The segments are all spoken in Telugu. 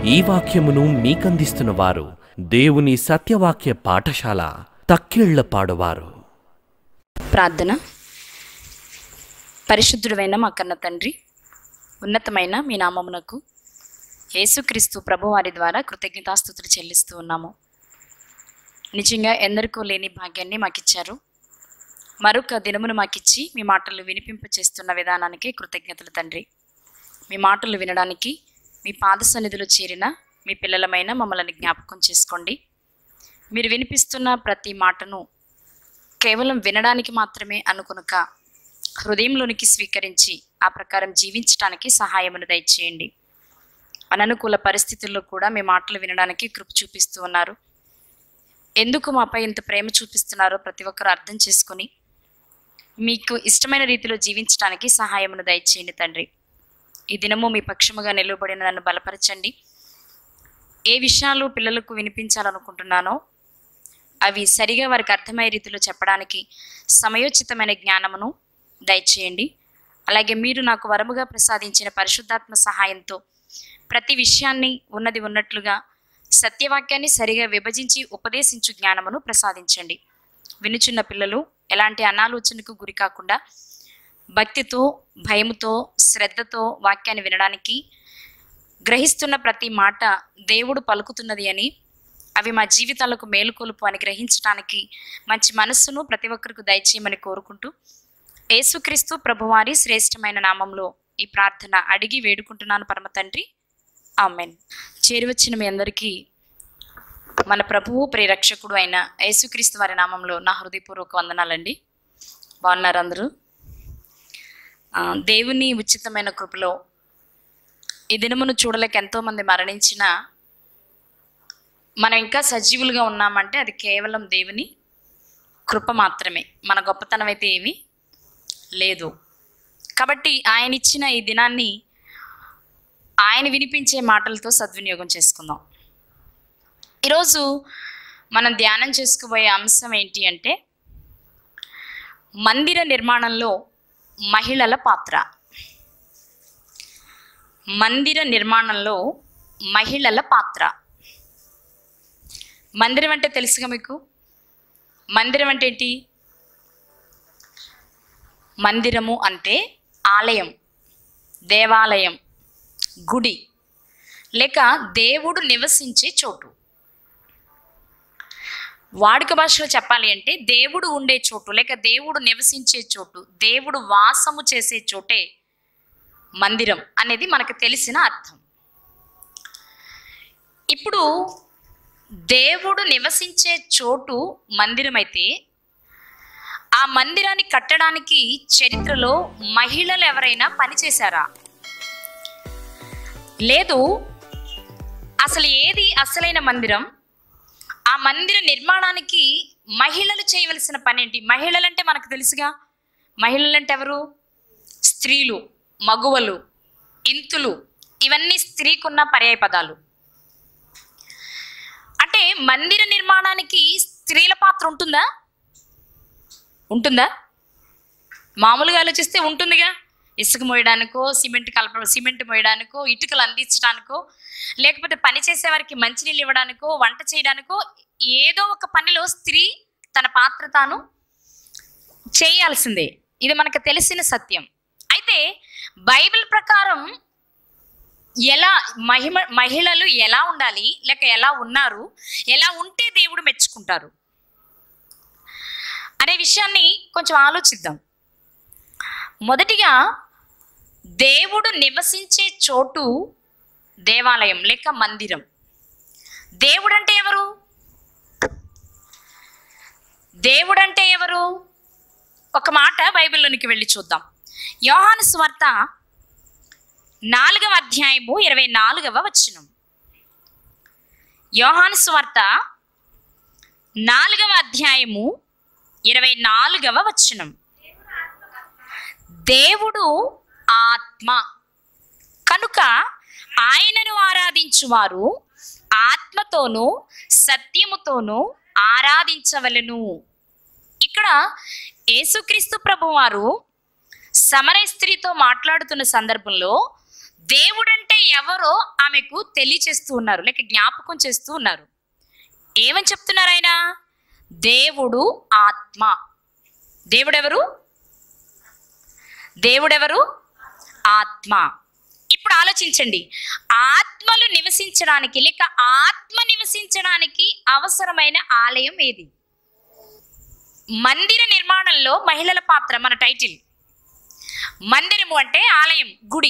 ఈ వాక్యమును మీకందిస్తున్న వారు దేవుని సత్యవాక్య పాఠశాల తక్కిళ్ల పాడువారు ప్రార్థన పరిశుద్ధుడైన మా కన్న తండ్రి ఉన్నతమైన మీ నామమునకు యేసుక్రీస్తు ప్రభువారి ద్వారా కృతజ్ఞతాస్థుతులు చెల్లిస్తూ ఉన్నాము నిజంగా ఎందరికో లేని భాగ్యాన్ని మాకిచ్చారు మరొక దినమును మాకిచ్చి మీ మాటలు వినిపింప చేస్తున్న విధానానికి కృతజ్ఞతలు తండ్రి మీ మాటలు వినడానికి మీ పాద సన్నిధిలో చేరిన మీ పిల్లలమైన మమ్మల్ని జ్ఞాపకం చేసుకోండి మీరు వినిపిస్తున్న ప్రతి మాటను కేవలం వినడానికి మాత్రమే అనుకునక హృదయంలోనికి స్వీకరించి ఆ ప్రకారం జీవించడానికి సహాయమును దయచేయండి అననుకూల పరిస్థితుల్లో కూడా మీ మాటలు వినడానికి కృప చూపిస్తూ ఉన్నారు ఎందుకు మాపై ఇంత ప్రేమ చూపిస్తున్నారో ప్రతి ఒక్కరూ అర్థం చేసుకొని మీకు ఇష్టమైన రీతిలో జీవించడానికి సహాయమును దయచేయండి తండ్రి ఈ దినము మీ పక్షముగా నిలువబడిన నన్ను బలపరచండి ఏ విషయాలు పిల్లలకు వినిపించాలనుకుంటున్నానో అవి సరిగా వారికి అర్థమయ్యే రీతిలో చెప్పడానికి సమయోచితమైన జ్ఞానమును దయచేయండి అలాగే మీరు నాకు వరముగా ప్రసాదించిన పరిశుద్ధాత్మ సహాయంతో ప్రతి విషయాన్ని ఉన్నది ఉన్నట్లుగా సత్యవాక్యాన్ని సరిగా విభజించి ఉపదేశించు జ్ఞానమును ప్రసాదించండి వినుచున్న పిల్లలు ఎలాంటి అనాలోచనకు గురి కాకుండా భక్తితో భయముతో శ్రద్ధతో వాక్యాన్ని వినడానికి గ్రహిస్తున్న ప్రతి మాట దేవుడు పలుకుతున్నది అని అవి మా జీవితాలకు మేలుకొలుపు అని గ్రహించడానికి మంచి మనస్సును ప్రతి ఒక్కరికి దయచేయమని కోరుకుంటూ యేసుక్రీస్తు ప్రభువారి శ్రేష్టమైన నామంలో ఈ ప్రార్థన అడిగి వేడుకుంటున్నాను పరమ తండ్రి ఆమెన్ చేరువచ్చిన మీ అందరికీ మన ప్రభువు ప్రియరక్షకుడు అయిన యేసుక్రీస్తు వారి నామంలో నా హృదయపూర్వక వందనాలండి బాగున్నారు అందరూ ఆ, దేవుని ఉచితమైన కృపలో ఈ దినమును చూడలేక ఎంతోమంది మరణించిన మనం ఇంకా సజీవులుగా ఉన్నామంటే అది కేవలం దేవుని కృప మాత్రమే మన గొప్పతనం అయితే ఏమీ లేదు కాబట్టి ఆయన ఇచ్చిన ఈ దినాన్ని ఆయన వినిపించే మాటలతో సద్వినియోగం చేసుకుందాం ఈరోజు మనం ధ్యానం చేసుకోబోయే అంశం ఏంటి అంటే మందిర నిర్మాణంలో మహిళల పాత్ర మందిర నిర్మాణంలో మహిళల పాత్ర మందిరం అంటే తెలుసుగా మీకు మందిరం అంటే ఏంటి మందిరము అంటే ఆలయం దేవాలయం గుడి లేక దేవుడు నివసించే చోటు వాడుక భాషలో చెప్పాలి అంటే దేవుడు ఉండే చోటు లేక దేవుడు నివసించే చోటు దేవుడు వాసము చేసే చోటే మందిరం అనేది మనకు తెలిసిన అర్థం ఇప్పుడు దేవుడు నివసించే చోటు మందిరం అయితే ఆ మందిరాన్ని కట్టడానికి చరిత్రలో మహిళలు ఎవరైనా పనిచేశారా లేదు అసలు ఏది అసలైన మందిరం ఆ మందిర నిర్మాణానికి మహిళలు చేయవలసిన పని ఏంటి మహిళలు అంటే మనకు తెలుసుగా మహిళలు అంటే ఎవరు స్త్రీలు మగువలు ఇంతులు ఇవన్నీ స్త్రీకున్న పర్యాయ పదాలు అంటే మందిర నిర్మాణానికి స్త్రీల పాత్ర ఉంటుందా ఉంటుందా మామూలుగా ఆలోచిస్తే ఉంటుందిగా ఇసుక మోయడానికో సిమెంట్ కలప సిమెంట్ మోయడానికో ఇటుకలు అందించడానికో లేకపోతే పని చేసే వారికి మంచినీళ్ళు ఇవ్వడానికో వంట చేయడానికో ఏదో ఒక పనిలో స్త్రీ తన పాత్ర తాను చేయాల్సిందే ఇది మనకు తెలిసిన సత్యం అయితే బైబిల్ ప్రకారం ఎలా మహిమ మహిళలు ఎలా ఉండాలి లేక ఎలా ఉన్నారు ఎలా ఉంటే దేవుడు మెచ్చుకుంటారు అనే విషయాన్ని కొంచెం ఆలోచిద్దాం మొదటిగా దేవుడు నివసించే చోటు దేవాలయం లేక మందిరం దేవుడు అంటే ఎవరు దేవుడు అంటే ఎవరు ఒక మాట బైబిల్లోనికి వెళ్ళి చూద్దాం యోహాను స్వార్త నాలుగవ అధ్యాయము ఇరవై నాలుగవ వచనం యోహాను స్వార్త నాలుగవ అధ్యాయము ఇరవై నాలుగవ వచనం దేవుడు ఆత్మ కనుక ఆయనను ఆరాధించువారు ఆత్మతోనూ సత్యముతోనూ ఆరాధించవలెను ఇక్కడ యేసుక్రీస్తు ప్రభువారు సమరయ స్త్రీతో మాట్లాడుతున్న సందర్భంలో దేవుడంటే ఎవరో ఆమెకు తెలియచేస్తూ ఉన్నారు లేక జ్ఞాపకం చేస్తూ ఉన్నారు ఏమని చెప్తున్నారు ఆయన దేవుడు ఆత్మ దేవుడెవరు దేవుడెవరు ఆత్మ ఇప్పుడు ఆలోచించండి ఆత్మలు నివసించడానికి లేక ఆత్మ నివసించడానికి అవసరమైన ఆలయం ఏది మందిర నిర్మాణంలో మహిళల పాత్ర మన టైటిల్ మందిరము అంటే ఆలయం గుడి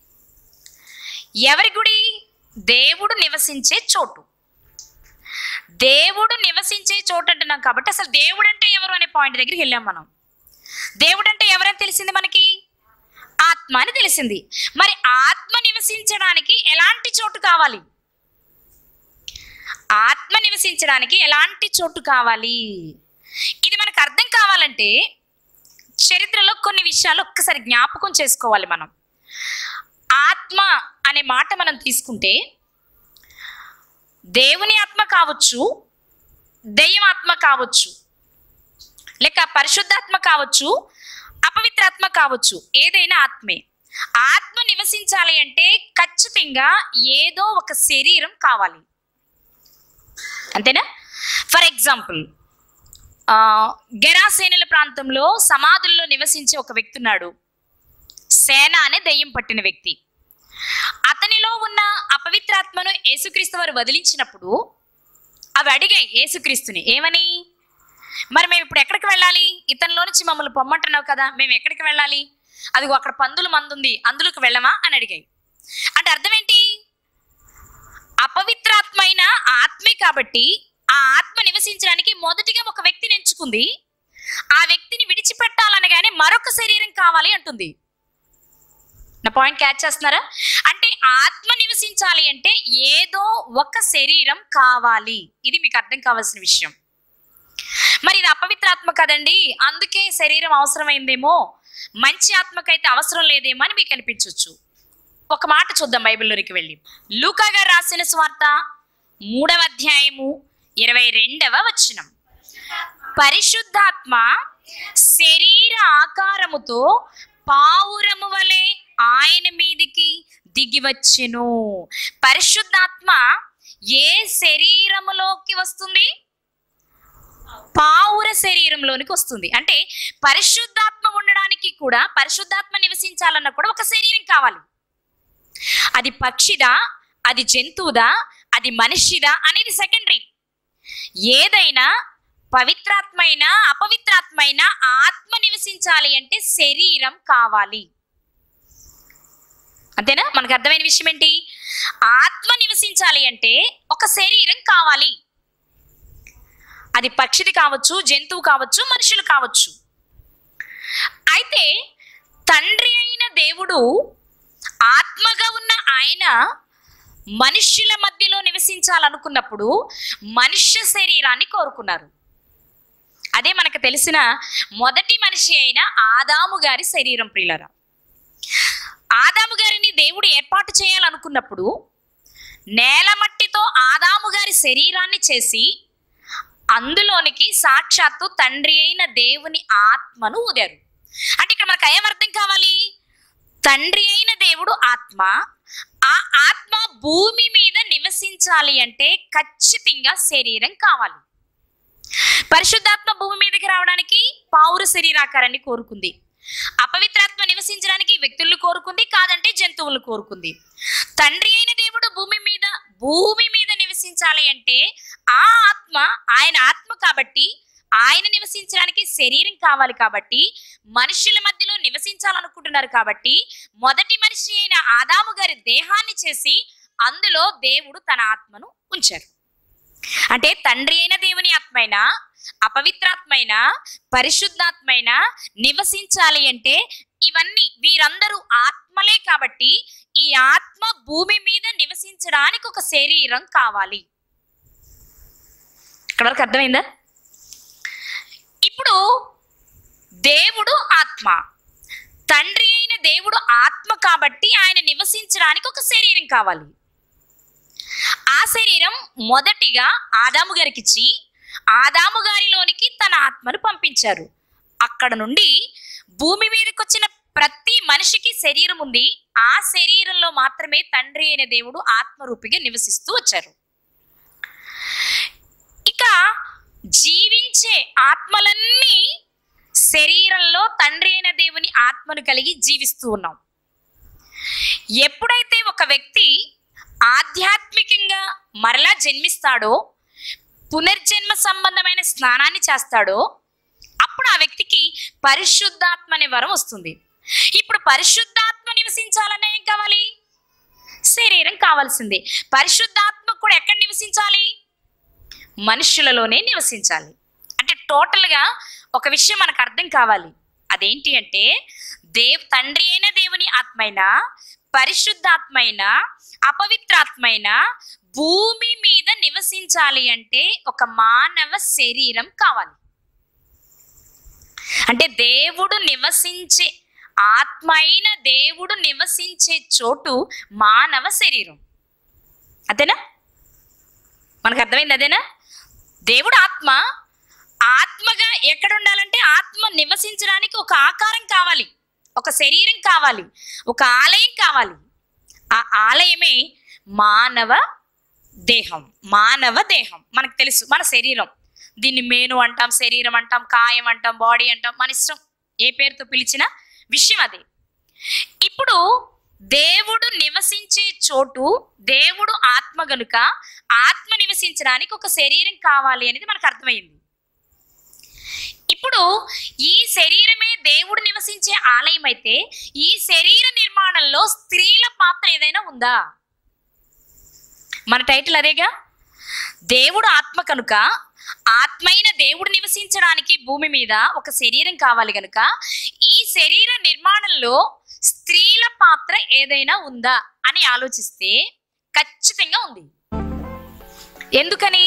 ఎవరి గుడి దేవుడు నివసించే చోటు దేవుడు నివసించే చోటు అంటున్నాం కాబట్టి అసలు దేవుడు అంటే ఎవరు అనే పాయింట్ దగ్గరికి వెళ్ళాం మనం దేవుడు అంటే ఎవరని తెలిసింది మనకి ఆత్మ అని తెలిసింది మరి ఆత్మ నివసించడానికి ఎలాంటి చోటు కావాలి ఆత్మ నివసించడానికి ఎలాంటి చోటు కావాలి ఇది మనకు అర్థం కావాలంటే చరిత్రలో కొన్ని విషయాలు ఒక్కసారి జ్ఞాపకం చేసుకోవాలి మనం ఆత్మ అనే మాట మనం తీసుకుంటే దేవుని ఆత్మ కావచ్చు దెయ్యం ఆత్మ కావచ్చు లేక పరిశుద్ధాత్మ కావచ్చు అపవిత్రాత్మ కావచ్చు ఏదైనా ఆత్మే ఆత్మ నివసించాలి అంటే ఖచ్చితంగా ఏదో ఒక శరీరం కావాలి అంతేనా ఫర్ ఎగ్జాంపుల్ గెరాసేనుల ప్రాంతంలో సమాధుల్లో నివసించే ఒక వ్యక్తి ఉన్నాడు సేన అనే దెయ్యం పట్టిన వ్యక్తి అతనిలో ఉన్న అపవిత్రాత్మను యేసుక్రీస్తు వారు వదిలించినప్పుడు అవి అడిగాయి యేసుక్రీస్తుని ఏమని మరి మేము ఇప్పుడు ఎక్కడికి వెళ్ళాలి ఇతనిలో నుంచి మమ్మల్ని పొమ్మంటున్నావు కదా మేము ఎక్కడికి వెళ్ళాలి అదిగో అక్కడ పందులు మందుంది అందులోకి వెళ్ళమా అని అడిగాయి అంటే అర్థం ఏంటి అపవిత్రాత్మ అయిన ఆత్మే కాబట్టి ఆ ఆత్మ నివసించడానికి మొదటిగా ఒక వ్యక్తిని ఎంచుకుంది ఆ వ్యక్తిని విడిచిపెట్టాలనగానే మరొక శరీరం కావాలి అంటుంది నా పాయింట్ క్యాచ్ చేస్తున్నారా అంటే ఆత్మ నివసించాలి అంటే ఏదో ఒక శరీరం కావాలి ఇది మీకు అర్థం కావాల్సిన విషయం మరి ఇది అపవిత్రాత్మ కదండి అందుకే శరీరం అవసరమైందేమో మంచి ఆత్మకైతే అవసరం లేదేమో అని మీకు అనిపించవచ్చు ఒక మాట చూద్దాం బైబిల్లోనికి వెళ్ళి లూకా గారు రాసిన స్వార్త మూడవ అధ్యాయము ఇరవై రెండవ వచనం పరిశుద్ధాత్మ శరీర ఆకారముతో పావురము వలె ఆయన మీదికి దిగి వచ్చెను పరిశుద్ధాత్మ ఏ శరీరములోకి వస్తుంది పావుర శరీరంలోనికి వస్తుంది అంటే పరిశుద్ధాత్మ ఉండడానికి కూడా పరిశుద్ధాత్మ నివసించాలన్నా కూడా ఒక శరీరం కావాలి అది పక్షిదా అది జంతువుదా అది మనిషిదా అనేది సెకండరీ ఏదైనా పవిత్రాత్మైన అపవిత్రాత్మైన ఆత్మ నివసించాలి అంటే శరీరం కావాలి అంతేనా మనకు అర్థమైన విషయం ఏంటి ఆత్మ నివసించాలి అంటే ఒక శరీరం కావాలి అది పక్షిది కావచ్చు జంతువు కావచ్చు మనుషులు కావచ్చు అయితే తండ్రి అయిన దేవుడు ఆత్మగా ఉన్న ఆయన మనుష్యుల మధ్యలో నివసించాలనుకున్నప్పుడు మనుష్య శరీరాన్ని కోరుకున్నారు అదే మనకు తెలిసిన మొదటి మనిషి అయిన ఆదాము గారి శరీరం ప్రియులరా ఆదాము గారిని దేవుడు ఏర్పాటు చేయాలనుకున్నప్పుడు నేల మట్టితో ఆదాము గారి శరీరాన్ని చేసి అందులోనికి సాక్షాత్తు తండ్రి అయిన దేవుని ఆత్మను ఊదారు అంటే ఇక్కడ మనకు ఏం అర్థం కావాలి తండ్రి అయిన దేవుడు ఆత్మ ఆ ఆత్మ భూమి మీద నివసించాలి అంటే ఖచ్చితంగా శరీరం కావాలి పరిశుద్ధాత్మ భూమి మీదకి రావడానికి పావుర శరీరాకారాన్ని కోరుకుంది అపవిత్రాత్మ నివసించడానికి వ్యక్తులను కోరుకుంది కాదంటే జంతువులను కోరుకుంది తండ్రి అయిన దేవుడు భూమి మీద భూమి మీద నివసించాలి అంటే ఆ ఆత్మ ఆయన ఆత్మ కాబట్టి ఆయన నివసించడానికి శరీరం కావాలి కాబట్టి మనుషుల మధ్యలో నివసించాలనుకుంటున్నారు కాబట్టి మొదటి మనిషి అయిన ఆదాము గారి దేహాన్ని చేసి అందులో దేవుడు తన ఆత్మను ఉంచారు అంటే తండ్రి అయిన దేవుని ఆత్మైన అపవిత్రాత్మైన పరిశుద్ధాత్మైన నివసించాలి అంటే ఇవన్నీ వీరందరూ ఆత్మలే కాబట్టి ఈ ఆత్మ భూమి మీద నివసించడానికి ఒక శరీరం కావాలి ఇక్కడ వరకు అర్థమైందా ఇప్పుడు దేవుడు ఆత్మ తండ్రి అయిన దేవుడు ఆత్మ కాబట్టి ఆయన నివసించడానికి ఒక శరీరం కావాలి ఆ శరీరం మొదటిగా ఆదాము గారికి ఇచ్చి ఆదాము గారిలోనికి తన ఆత్మను పంపించారు అక్కడ నుండి భూమి మీదకి వచ్చిన ప్రతి మనిషికి శరీరం ఉంది ఆ శరీరంలో మాత్రమే తండ్రి అయిన దేవుడు ఆత్మరూపిగా నివసిస్తూ వచ్చారు ఇక జీవించే ఆత్మలన్నీ శరీరంలో తండ్రి అయిన దేవుని ఆత్మను కలిగి జీవిస్తూ ఉన్నాం ఎప్పుడైతే ఒక వ్యక్తి ఆధ్యాత్మికంగా మరలా జన్మిస్తాడో పునర్జన్మ సంబంధమైన స్నానాన్ని చేస్తాడో అప్పుడు ఆ వ్యక్తికి పరిశుద్ధాత్మ అనే వరం వస్తుంది ఇప్పుడు పరిశుద్ధాత్మ నివసించాలన్నా ఏం కావాలి శరీరం కావాల్సిందే పరిశుద్ధాత్మ కూడా ఎక్కడ నివసించాలి మనుషులలోనే నివసించాలి అంటే టోటల్గా ఒక విషయం మనకు అర్థం కావాలి అదేంటి అంటే దేవ్ తండ్రి అయిన దేవుని ఆత్మైన పరిశుద్ధాత్మైన అపవిత్రాత్మైన భూమి మీద నివసించాలి అంటే ఒక మానవ శరీరం కావాలి అంటే దేవుడు నివసించే ఆత్మ అయిన దేవుడు నివసించే చోటు మానవ శరీరం అదేనా మనకు అర్థమైంది అదేనా దేవుడు ఆత్మ ఆత్మగా ఎక్కడ ఉండాలంటే ఆత్మ నివసించడానికి ఒక ఆకారం కావాలి ఒక శరీరం కావాలి ఒక ఆలయం కావాలి ఆ ఆలయమే మానవ దేహం మానవ దేహం మనకు తెలుసు మన శరీరం దీన్ని మేను అంటాం శరీరం అంటాం కాయం అంటాం బాడీ అంటాం మన ఇష్టం ఏ పేరుతో పిలిచినా విషయం అదే ఇప్పుడు దేవుడు నివసించే చోటు దేవుడు ఆత్మ గనుక ఆత్మ నివసించడానికి ఒక శరీరం కావాలి అనేది మనకు అర్థమైంది ఇప్పుడు ఈ శరీరమే దేవుడు నివసించే ఆలయం అయితే ఈ శరీర నిర్మాణంలో స్త్రీల పాత్ర ఏదైనా ఉందా మన టైటిల్ అదేగా దేవుడు ఆత్మ కనుక ఆత్మైన దేవుడు నివసించడానికి భూమి మీద ఒక శరీరం కావాలి కనుక ఈ శరీర నిర్మాణంలో స్త్రీల పాత్ర ఏదైనా ఉందా అని ఆలోచిస్తే ఖచ్చితంగా ఉంది ఎందుకని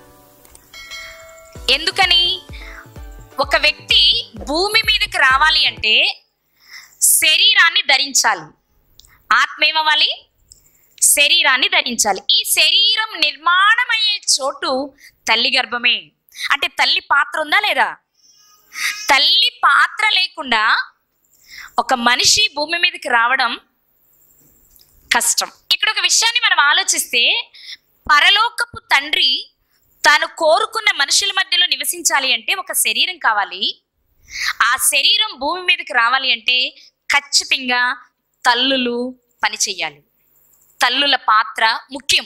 ఎందుకని ఒక వ్యక్తి భూమి మీదకి రావాలి అంటే శరీరాన్ని ధరించాలి ఆత్మ ఏమవ్వాలి శరీరాన్ని ధరించాలి ఈ శరీరం నిర్మాణం అయ్యే చోటు తల్లి గర్భమే అంటే తల్లి పాత్ర ఉందా లేదా తల్లి పాత్ర లేకుండా ఒక మనిషి భూమి మీదకి రావడం కష్టం ఇక్కడ ఒక విషయాన్ని మనం ఆలోచిస్తే పరలోకపు తండ్రి తాను కోరుకున్న మనుషుల మధ్యలో నివసించాలి అంటే ఒక శరీరం కావాలి ఆ శరీరం భూమి మీదకి రావాలి అంటే ఖచ్చితంగా తల్లులు పని చెయ్యాలి తల్లుల పాత్ర ముఖ్యం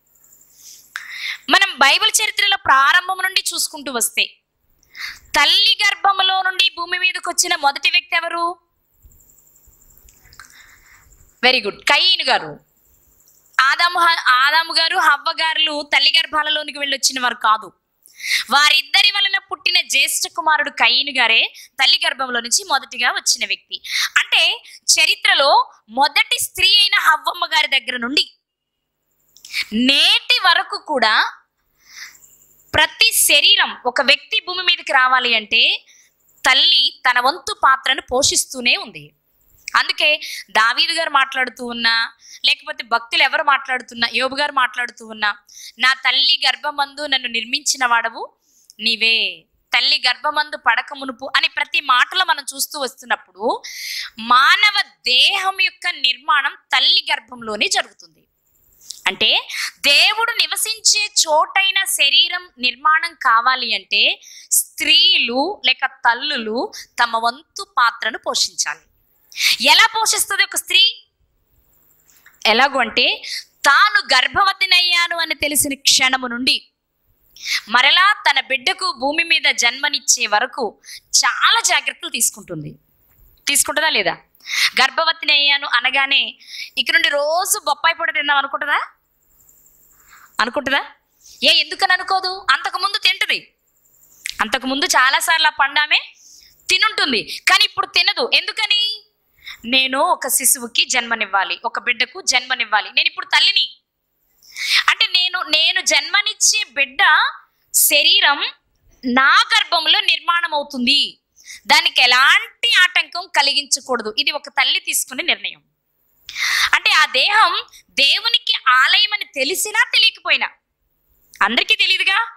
మనం బైబిల్ చరిత్రలో ప్రారంభం నుండి చూసుకుంటూ వస్తే తల్లి గర్భములో నుండి భూమి మీదకి వచ్చిన మొదటి వ్యక్తి ఎవరు వెరీ గుడ్ కయ్యను గారు ఆదాము హ- ఆదాము గారు హవ్వ గారు తల్లి గర్భాలలోనికి వెళ్ళి వచ్చిన వారు కాదు వారిద్దరి వలన పుట్టిన జ్యేష్ఠ కుమారుడు కయ్యను గారే తల్లి గర్భంలో నుంచి మొదటిగా వచ్చిన వ్యక్తి అంటే చరిత్రలో మొదటి స్త్రీ అయిన హవ్వమ్మ గారి దగ్గర నుండి నేటి వరకు కూడా ప్రతి శరీరం ఒక వ్యక్తి భూమి మీదకి రావాలి అంటే తల్లి తన వంతు పాత్రను పోషిస్తూనే ఉంది అందుకే దావీదు గారు మాట్లాడుతూ ఉన్నా లేకపోతే భక్తులు ఎవరు మాట్లాడుతున్నా యోబు గారు మాట్లాడుతూ ఉన్నా నా తల్లి గర్భమందు నన్ను నిర్మించిన వాడవు నీవే తల్లి గర్భమందు పడక మునుపు అని ప్రతి మాటలో మనం చూస్తూ వస్తున్నప్పుడు మానవ దేహం యొక్క నిర్మాణం తల్లి గర్భంలోనే జరుగుతుంది అంటే దేవుడు నివసించే చోటైన శరీరం నిర్మాణం కావాలి అంటే స్త్రీలు లేక తల్లులు తమ వంతు పాత్రను పోషించాలి ఎలా పోషిస్తుంది ఒక స్త్రీ ఎలాగో అంటే తాను గర్భవతినయ్యాను అని తెలిసిన క్షణము నుండి మరలా తన బిడ్డకు భూమి మీద జన్మనిచ్చే వరకు చాలా జాగ్రత్తలు తీసుకుంటుంది తీసుకుంటుందా లేదా గర్భవతిని అయ్యాను అనగానే ఇక నుండి రోజు బొప్పాయి పొడి తిందాం అనుకుంటుందా అనుకుంటుందా ఏ ఎందుకని అనుకోదు అంతకుముందు తింటుంది అంతకుముందు చాలాసార్లు ఆ పండామే తినుంటుంది కానీ ఇప్పుడు తినదు ఎందుకని నేను ఒక శిశువుకి జన్మనివ్వాలి ఒక బిడ్డకు జన్మనివ్వాలి నేను ఇప్పుడు తల్లిని అంటే నేను నేను జన్మనిచ్చే బిడ్డ శరీరం నా గర్భంలో నిర్మాణం అవుతుంది దానికి ఎలాంటి ఆటంకం కలిగించకూడదు ఇది ఒక తల్లి తీసుకునే నిర్ణయం అంటే ఆ దేహం దేవునికి ఆలయం అని తెలిసినా తెలియకపోయినా అందరికీ తెలియదుగా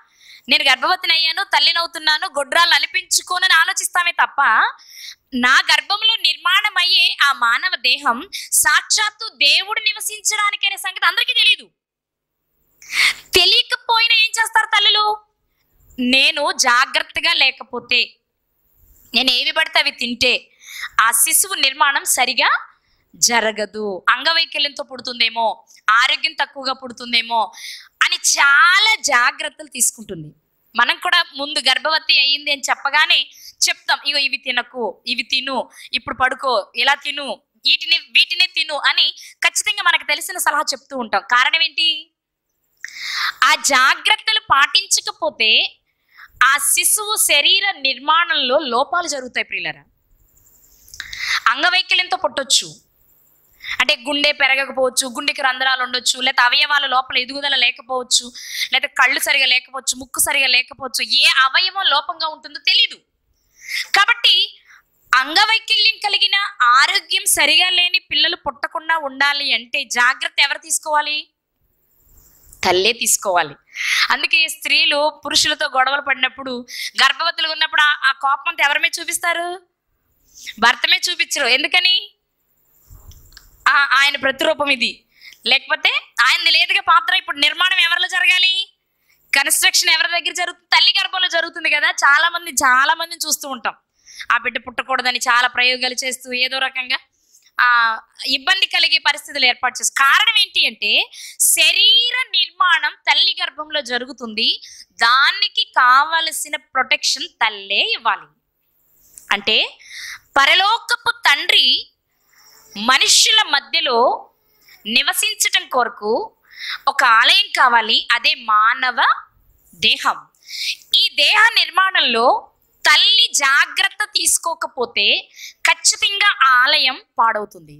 నేను గర్భవతిని అయ్యాను తల్లినవుతున్నాను గొడ్రాలు అనిపించుకోనని ఆలోచిస్తామే తప్ప నా గర్భంలో నిర్మాణం అయ్యే ఆ మానవ దేహం సాక్షాత్తు దేవుడు నివసించడానికి అనే సంగతి అందరికీ తెలియదు తెలియకపోయినా ఏం చేస్తారు తల్లులు నేను జాగ్రత్తగా లేకపోతే నేను ఏవి పడితే అవి తింటే ఆ శిశువు నిర్మాణం సరిగా జరగదు అంగవైకల్యంతో పుడుతుందేమో ఆరోగ్యం తక్కువగా పుడుతుందేమో అని చాలా జాగ్రత్తలు తీసుకుంటుంది మనం కూడా ముందు గర్భవతి అయ్యింది అని చెప్పగానే చెప్తాం ఇగో ఇవి తినకు ఇవి తిను ఇప్పుడు పడుకో ఇలా తిను వీటిని వీటినే తిను అని ఖచ్చితంగా మనకు తెలిసిన సలహా చెప్తూ ఉంటాం కారణం ఏంటి ఆ జాగ్రత్తలు పాటించకపోతే ఆ శిశువు శరీర నిర్మాణంలో లోపాలు జరుగుతాయి ప్రియులరా అంగవైకల్యంతో పుట్టొచ్చు అంటే గుండె పెరగకపోవచ్చు గుండెకి రంధ్రాలు ఉండొచ్చు లేదా అవయవాల లోపల ఎదుగుదల లేకపోవచ్చు లేదా కళ్ళు సరిగా లేకపోవచ్చు ముక్కు సరిగా లేకపోవచ్చు ఏ అవయవం లోపంగా ఉంటుందో తెలీదు కాబట్టి అంగవైకల్యం కలిగిన ఆరోగ్యం సరిగా లేని పిల్లలు పుట్టకుండా ఉండాలి అంటే జాగ్రత్త ఎవరు తీసుకోవాలి తల్లే తీసుకోవాలి అందుకే స్త్రీలు పురుషులతో గొడవలు పడినప్పుడు గర్భవతులు ఉన్నప్పుడు ఆ- ఆ కోపం అంతా ఎవరి మీద చూపిస్తారు భర్తమే చూపించరు ఎందుకని ఆ- ఆయన ప్రతిరూపం ఇది లేకపోతే ఆయనది లేదుగా పాత్ర ఇప్పుడు నిర్మాణం ఎవరిలో జరగాలి కన్స్ట్రక్షన్ ఎవరి దగ్గర జరుగుతుంది తల్లి గర్భంలో జరుగుతుంది కదా చాలా మంది చాలా మందిని చూస్తూ ఉంటాం ఆ బిడ్డ పుట్టకూడదని చాలా ప్రయోగాలు చేస్తూ ఏదో రకంగా ఆ ఇబ్బంది కలిగే పరిస్థితులు ఏర్పాటు చేస్తారు కారణం ఏంటి అంటే శరీర నిర్మాణం తల్లి గర్భంలో జరుగుతుంది దానికి కావలసిన ప్రొటెక్షన్ తల్లే ఇవ్వాలి అంటే పరలోకపు తండ్రి మనుష్యుల మధ్యలో నివసించటం కొరకు ఒక ఆలయం కావాలి అదే మానవ దేహం ఈ దేహ నిర్మాణంలో తల్లి జాగ్రత్త తీసుకోకపోతే ఖచ్చితంగా ఆ ఆలయం పాడవుతుంది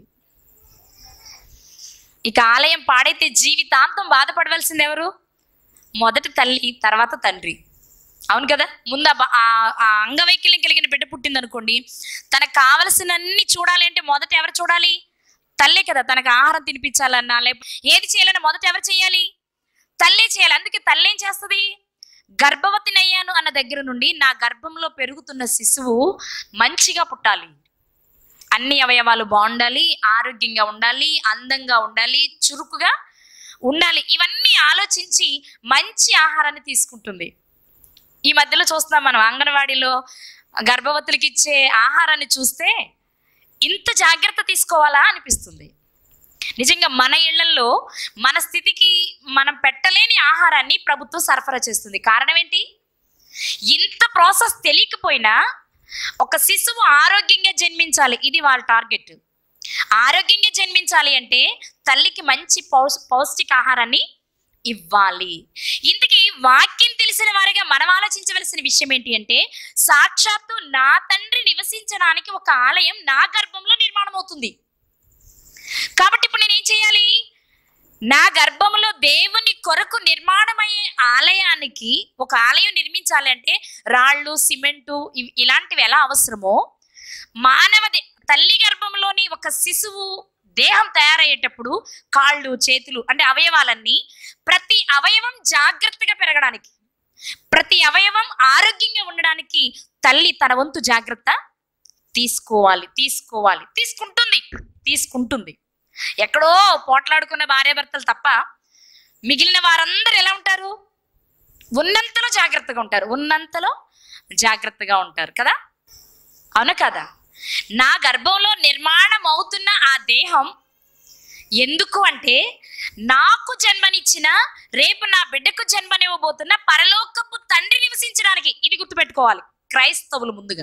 ఇక ఆలయం పాడైతే జీవితాంతం బాధపడవలసింది ఎవరు మొదటి తల్లి తర్వాత తండ్రి అవును కదా ముందు ఆ బ- ఆ- ఆ అంగవైకల్యం కలిగిన బిడ్డ పుట్టింది అనుకోండి తనకు కావలసినన్ని చూడాలి అంటే మొదట ఎవరు చూడాలి తల్లే కదా తనకు ఆహారం తినిపించాలన్నా లేకపోతే ఏది చేయాలన్నా మొదట ఎవరు చేయాలి తల్లే చేయాలి అందుకే తల్లి ఏం చేస్తుంది గర్భవతిని అయ్యాను అన్న దగ్గర నుండి నా గర్భంలో పెరుగుతున్న శిశువు మంచిగా పుట్టాలి అన్ని అవయవాలు బాగుండాలి ఆరోగ్యంగా ఉండాలి అందంగా ఉండాలి చురుకుగా ఉండాలి ఇవన్నీ ఆలోచించి మంచి ఆహారాన్ని తీసుకుంటుంది ఈ మధ్యలో చూస్తున్నాం మనం అంగన్వాడీలో గర్భవతులకి ఇచ్చే ఆహారాన్ని చూస్తే ఇంత జాగ్రత్త తీసుకోవాలా అనిపిస్తుంది నిజంగా మన ఇళ్లలో మన స్థితికి మనం పెట్టలేని ఆహారాన్ని ప్రభుత్వం సరఫరా చేస్తుంది కారణం ఏంటి ఇంత ప్రాసెస్ తెలియకపోయినా ఒక శిశువు ఆరోగ్యంగా జన్మించాలి ఇది వాళ్ళ టార్గెట్ ఆరోగ్యంగా జన్మించాలి అంటే తల్లికి మంచి పౌష్ పౌష్టిక ఆహారాన్ని ఇవ్వాలి ఇంతకీ వాక్యం తెలిసిన వారిగా మనం ఆలోచించవలసిన విషయం ఏంటి అంటే సాక్షాత్తు నా తండ్రి నివసించడానికి ఒక ఆలయం నా గర్భంలో నిర్మాణం అవుతుంది కాబట్టి ఇప్పుడు నేను ఏం చేయాలి నా గర్భంలో దేవుని కొరకు నిర్మాణమయ్యే ఆలయానికి ఒక ఆలయం నిర్మించాలి అంటే రాళ్ళు సిమెంటు ఇవి- ఇలాంటివి ఎలా అవసరమో మానవ దే- తల్లి గర్భంలోని ఒక శిశువు దేహం తయారయ్యేటప్పుడు కాళ్ళు చేతులు అంటే అవయవాలన్నీ ప్రతి అవయవం జాగ్రత్తగా పెరగడానికి ప్రతి అవయవం ఆరోగ్యంగా ఉండడానికి తల్లి తన వంతు జాగ్రత్త తీసుకోవాలి తీసుకోవాలి తీసుకుంటుంది తీసుకుంటుంది ఎక్కడో పోట్లాడుకున్న భార్యాభర్తలు తప్ప మిగిలిన వారందరూ ఎలా ఉంటారు ఉన్నంతలో జాగ్రత్తగా ఉంటారు ఉన్నంతలో జాగ్రత్తగా ఉంటారు కదా అవునా కదా నా గర్భంలో నిర్మాణం అవుతున్న ఆ దేహం ఎందుకు అంటే నాకు జన్మనిచ్చిన రేపు నా బిడ్డకు జన్మనివ్వబోతున్న పరలోకపు తండ్రి నివసించడానికి ఇది గుర్తుపెట్టుకోవాలి క్రైస్తవులు ముందుగా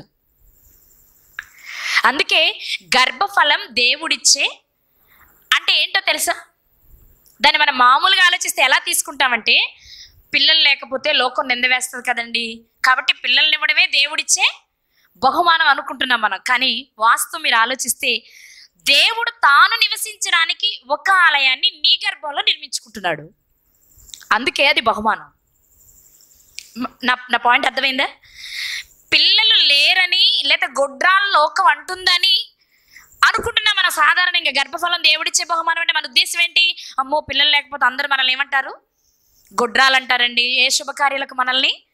అందుకే గర్భఫలం దేవుడిచ్చే అంటే ఏంటో తెలుసా దాన్ని మనం మామూలుగా ఆలోచిస్తే ఎలా తీసుకుంటామంటే పిల్లలు లేకపోతే లోకం నిందవేస్తుంది కదండి కాబట్టి పిల్లల్ని ఇవ్వడమే దేవుడిచ్చే బహుమానం అనుకుంటున్నాం మనం కానీ వాస్తవం మీరు ఆలోచిస్తే దేవుడు తాను నివసించడానికి ఒక ఆలయాన్ని నీ గర్భంలో నిర్మించుకుంటున్నాడు అందుకే అది బహుమానం మ- నా నా పాయింట్ అర్థమైందా పిల్లలు లేరని లేదా గొడ్రాల లోకం అంటుందని అనుకుంటున్నాం మనం సాధారణంగా గర్భఫలం దేవుడిచ్చే బహుమానం అంటే మన ఉద్దేశం ఏంటి అమ్మో పిల్లలు లేకపోతే అందరూ మనల్ని ఏమంటారు గొడ్రాలు అంటారండి ఏ శుభకార్యాలకు మనల్ని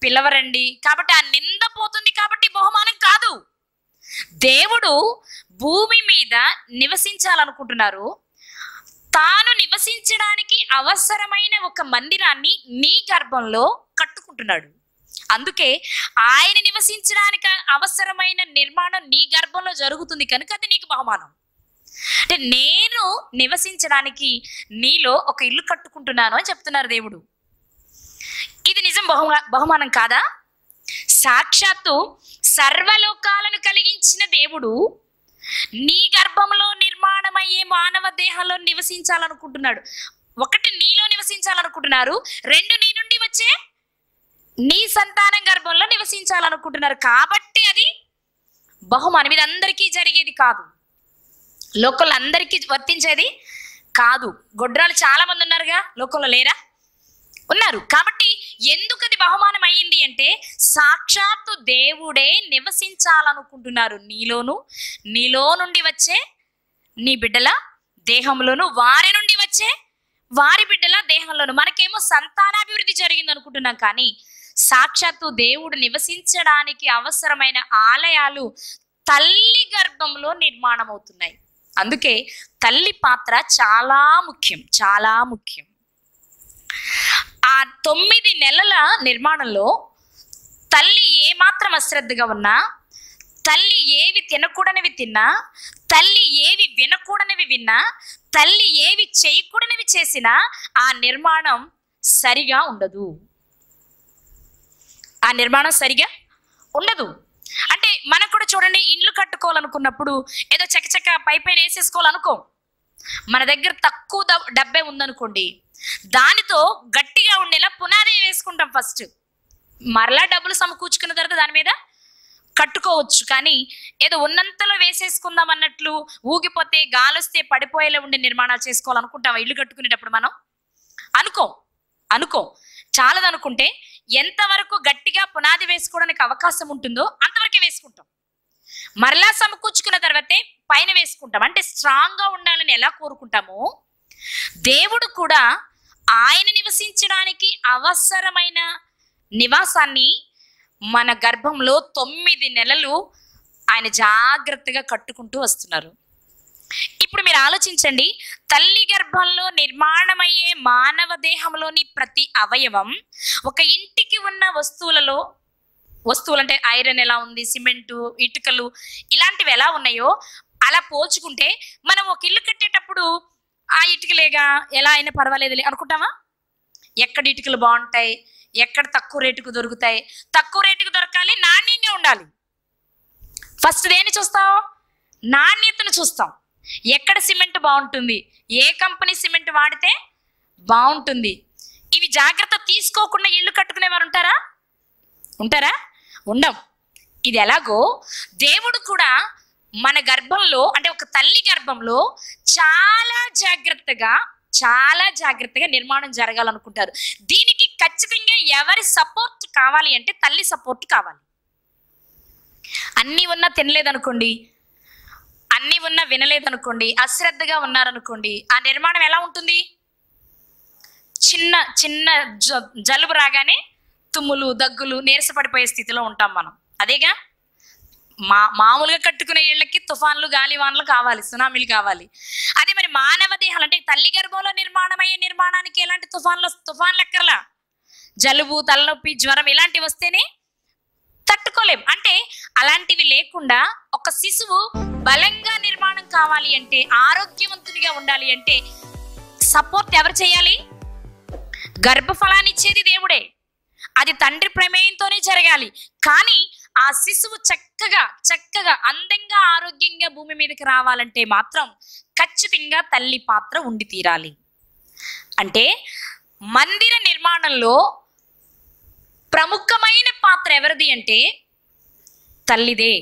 పిలవరండి కాబట్టి ఆ నింద పోతుంది కాబట్టి బహుమానం కాదు దేవుడు భూమి మీద నివసించాలనుకుంటున్నారు తాను నివసించడానికి అవసరమైన ఒక మందిరాన్ని నీ గర్భంలో కట్టుకుంటున్నాడు అందుకే ఆయన నివసించడానికి అవసరమైన నిర్మాణం నీ గర్భంలో జరుగుతుంది కనుక అది నీకు బహుమానం అంటే నేను నివసించడానికి నీలో ఒక ఇల్లు కట్టుకుంటున్నాను అని చెప్తున్నారు దేవుడు ఇది నిజం బహుమా బహుమానం కాదా సాక్షాత్తు సర్వలోకాలను కలిగించిన దేవుడు నీ గర్భంలో నిర్మాణమయ్యే మానవ దేహంలో నివసించాలనుకుంటున్నాడు ఒకటి నీలో నివసించాలనుకుంటున్నారు రెండు నీ నుండి వచ్చే నీ సంతానం గర్భంలో నివసించాలనుకుంటున్నారు కాబట్టి అది బహుమానం ఇది అందరికీ జరిగేది కాదు లోకల్ అందరికీ వర్తించేది కాదు గొడ్రాలు చాలా మంది ఉన్నారుగా లోకంలో లేరా ఉన్నారు కాబట్టి ఎందుకు అది బహుమానం అయ్యింది అంటే సాక్షాత్తు దేవుడే నివసించాలనుకుంటున్నారు నీలోను నీలో నుండి వచ్చే నీ బిడ్డల దేహంలోను వారి నుండి వచ్చే వారి బిడ్డల దేహంలోను మనకేమో సంతానాభివృద్ధి జరిగింది అనుకుంటున్నాం కానీ సాక్షాత్తు దేవుడు నివసించడానికి అవసరమైన ఆలయాలు తల్లి గర్భంలో నిర్మాణం అవుతున్నాయి అందుకే తల్లి పాత్ర చాలా ముఖ్యం చాలా ముఖ్యం ఆ తొమ్మిది నెలల నిర్మాణంలో తల్లి ఏమాత్రం అశ్రద్ధగా ఉన్నా తల్లి ఏవి తినకూడనివి తిన్నా తల్లి ఏవి వినకూడనివి విన్నా తల్లి ఏవి చేయకూడనివి చేసినా ఆ నిర్మాణం సరిగా ఉండదు ఆ నిర్మాణం సరిగా ఉండదు అంటే మనకు కూడా చూడండి ఇండ్లు కట్టుకోవాలనుకున్నప్పుడు ఏదో చకచక పై పైన వేసేసుకోవాలనుకో మన దగ్గర తక్కువ ద- డబ్బే ఉందనుకోండి దానితో గట్టిగా ఉండేలా పునాది వేసుకుంటాం ఫస్ట్ మరలా డబ్బులు సమకూర్చుకున్న తర్వాత దాని మీద కట్టుకోవచ్చు కానీ ఏదో ఉన్నంతలో వేసేసుకుందాం అన్నట్లు ఊగిపోతే గాలొస్తే పడిపోయేలా ఉండే నిర్మాణాలు చేసుకోవాలనుకుంటాం ఇల్లు కట్టుకునేటప్పుడు మనం అనుకో అనుకో చాలదనుకుంటే ఎంతవరకు గట్టిగా పునాది వేసుకోవడానికి అవకాశం ఉంటుందో అంతవరకే వేసుకుంటాం మరలా సమకూర్చుకున్న తర్వాతే పైన వేసుకుంటాం అంటే స్ట్రాంగ్ గా ఉండాలని ఎలా కోరుకుంటామో దేవుడు కూడా ఆయన నివసించడానికి అవసరమైన నివాసాన్ని మన గర్భంలో తొమ్మిది నెలలు ఆయన జాగ్రత్తగా కట్టుకుంటూ వస్తున్నారు ఇప్పుడు మీరు ఆలోచించండి తల్లి గర్భంలో నిర్మాణమయ్యే మానవ దేహంలోని ప్రతి అవయవం ఒక ఇంటికి ఉన్న వస్తువులలో వస్తువులు అంటే ఐరన్ ఎలా ఉంది సిమెంటు ఇటుకలు ఇలాంటివి ఎలా ఉన్నాయో అలా పోల్చుకుంటే మనం ఒక ఇల్లు కట్టేటప్పుడు ఆ ఇటుకలేగా ఎలా అయినా పర్వాలేదులే అనుకుంటామా ఎక్కడ ఇటుకలు బాగుంటాయి ఎక్కడ తక్కువ రేటుకు దొరుకుతాయి తక్కువ రేటుకు దొరకాలి నాణ్యంగా ఉండాలి ఫస్ట్ దేన్ని చూస్తాం నాణ్యతను చూస్తాం ఎక్కడ సిమెంట్ బాగుంటుంది ఏ కంపెనీ సిమెంట్ వాడితే బాగుంటుంది ఇవి జాగ్రత్త తీసుకోకుండా ఇల్లు కట్టుకునే వారు ఉంటారా ఉంటారా ఉండం ఇది ఎలాగో దేవుడు కూడా మన గర్భంలో అంటే ఒక తల్లి గర్భంలో చాలా జాగ్రత్తగా చాలా జాగ్రత్తగా నిర్మాణం జరగాలనుకుంటారు దీనికి ఖచ్చితంగా ఎవరి సపోర్ట్ కావాలి అంటే తల్లి సపోర్ట్ కావాలి అన్నీ ఉన్నా తినలేదనుకోండి అన్నీ ఉన్నా వినలేదనుకోండి అశ్రద్ధగా ఉన్నారనుకోండి ఆ నిర్మాణం ఎలా ఉంటుంది చిన్న చిన్న జ- జలుబు రాగానే తుమ్ములు దగ్గులు నీరసపడిపోయే స్థితిలో ఉంటాం మనం అదేగా మా మామూలుగా కట్టుకునే ఇళ్ళకి తుఫాన్లు గాలివాన్లు కావాలి సునామీలు కావాలి అదే మరి మానవ దేహాలు అంటే తల్లి గర్భంలో నిర్మాణమయ్యే నిర్మాణానికి ఎలాంటి తుఫాన్లు తుఫాన్లు ఎక్కర్లా జలుబు తలనొప్పి జ్వరం ఇలాంటివి వస్తేనే తట్టుకోలేం అంటే అలాంటివి లేకుండా ఒక శిశువు బలంగా నిర్మాణం కావాలి అంటే ఆరోగ్యవంతునిగా ఉండాలి అంటే సపోర్ట్ ఎవరు చేయాలి గర్భఫలాన్ని ఇచ్చేది దేవుడే అది తండ్రి ప్రమేయంతోనే జరగాలి కానీ ఆ శిశువు చక్కగా చక్కగా అందంగా ఆరోగ్యంగా భూమి మీదకి రావాలంటే మాత్రం ఖచ్చితంగా తల్లి పాత్ర ఉండి తీరాలి అంటే మందిర నిర్మాణంలో ప్రముఖమైన పాత్ర ఎవరిది అంటే తల్లిదే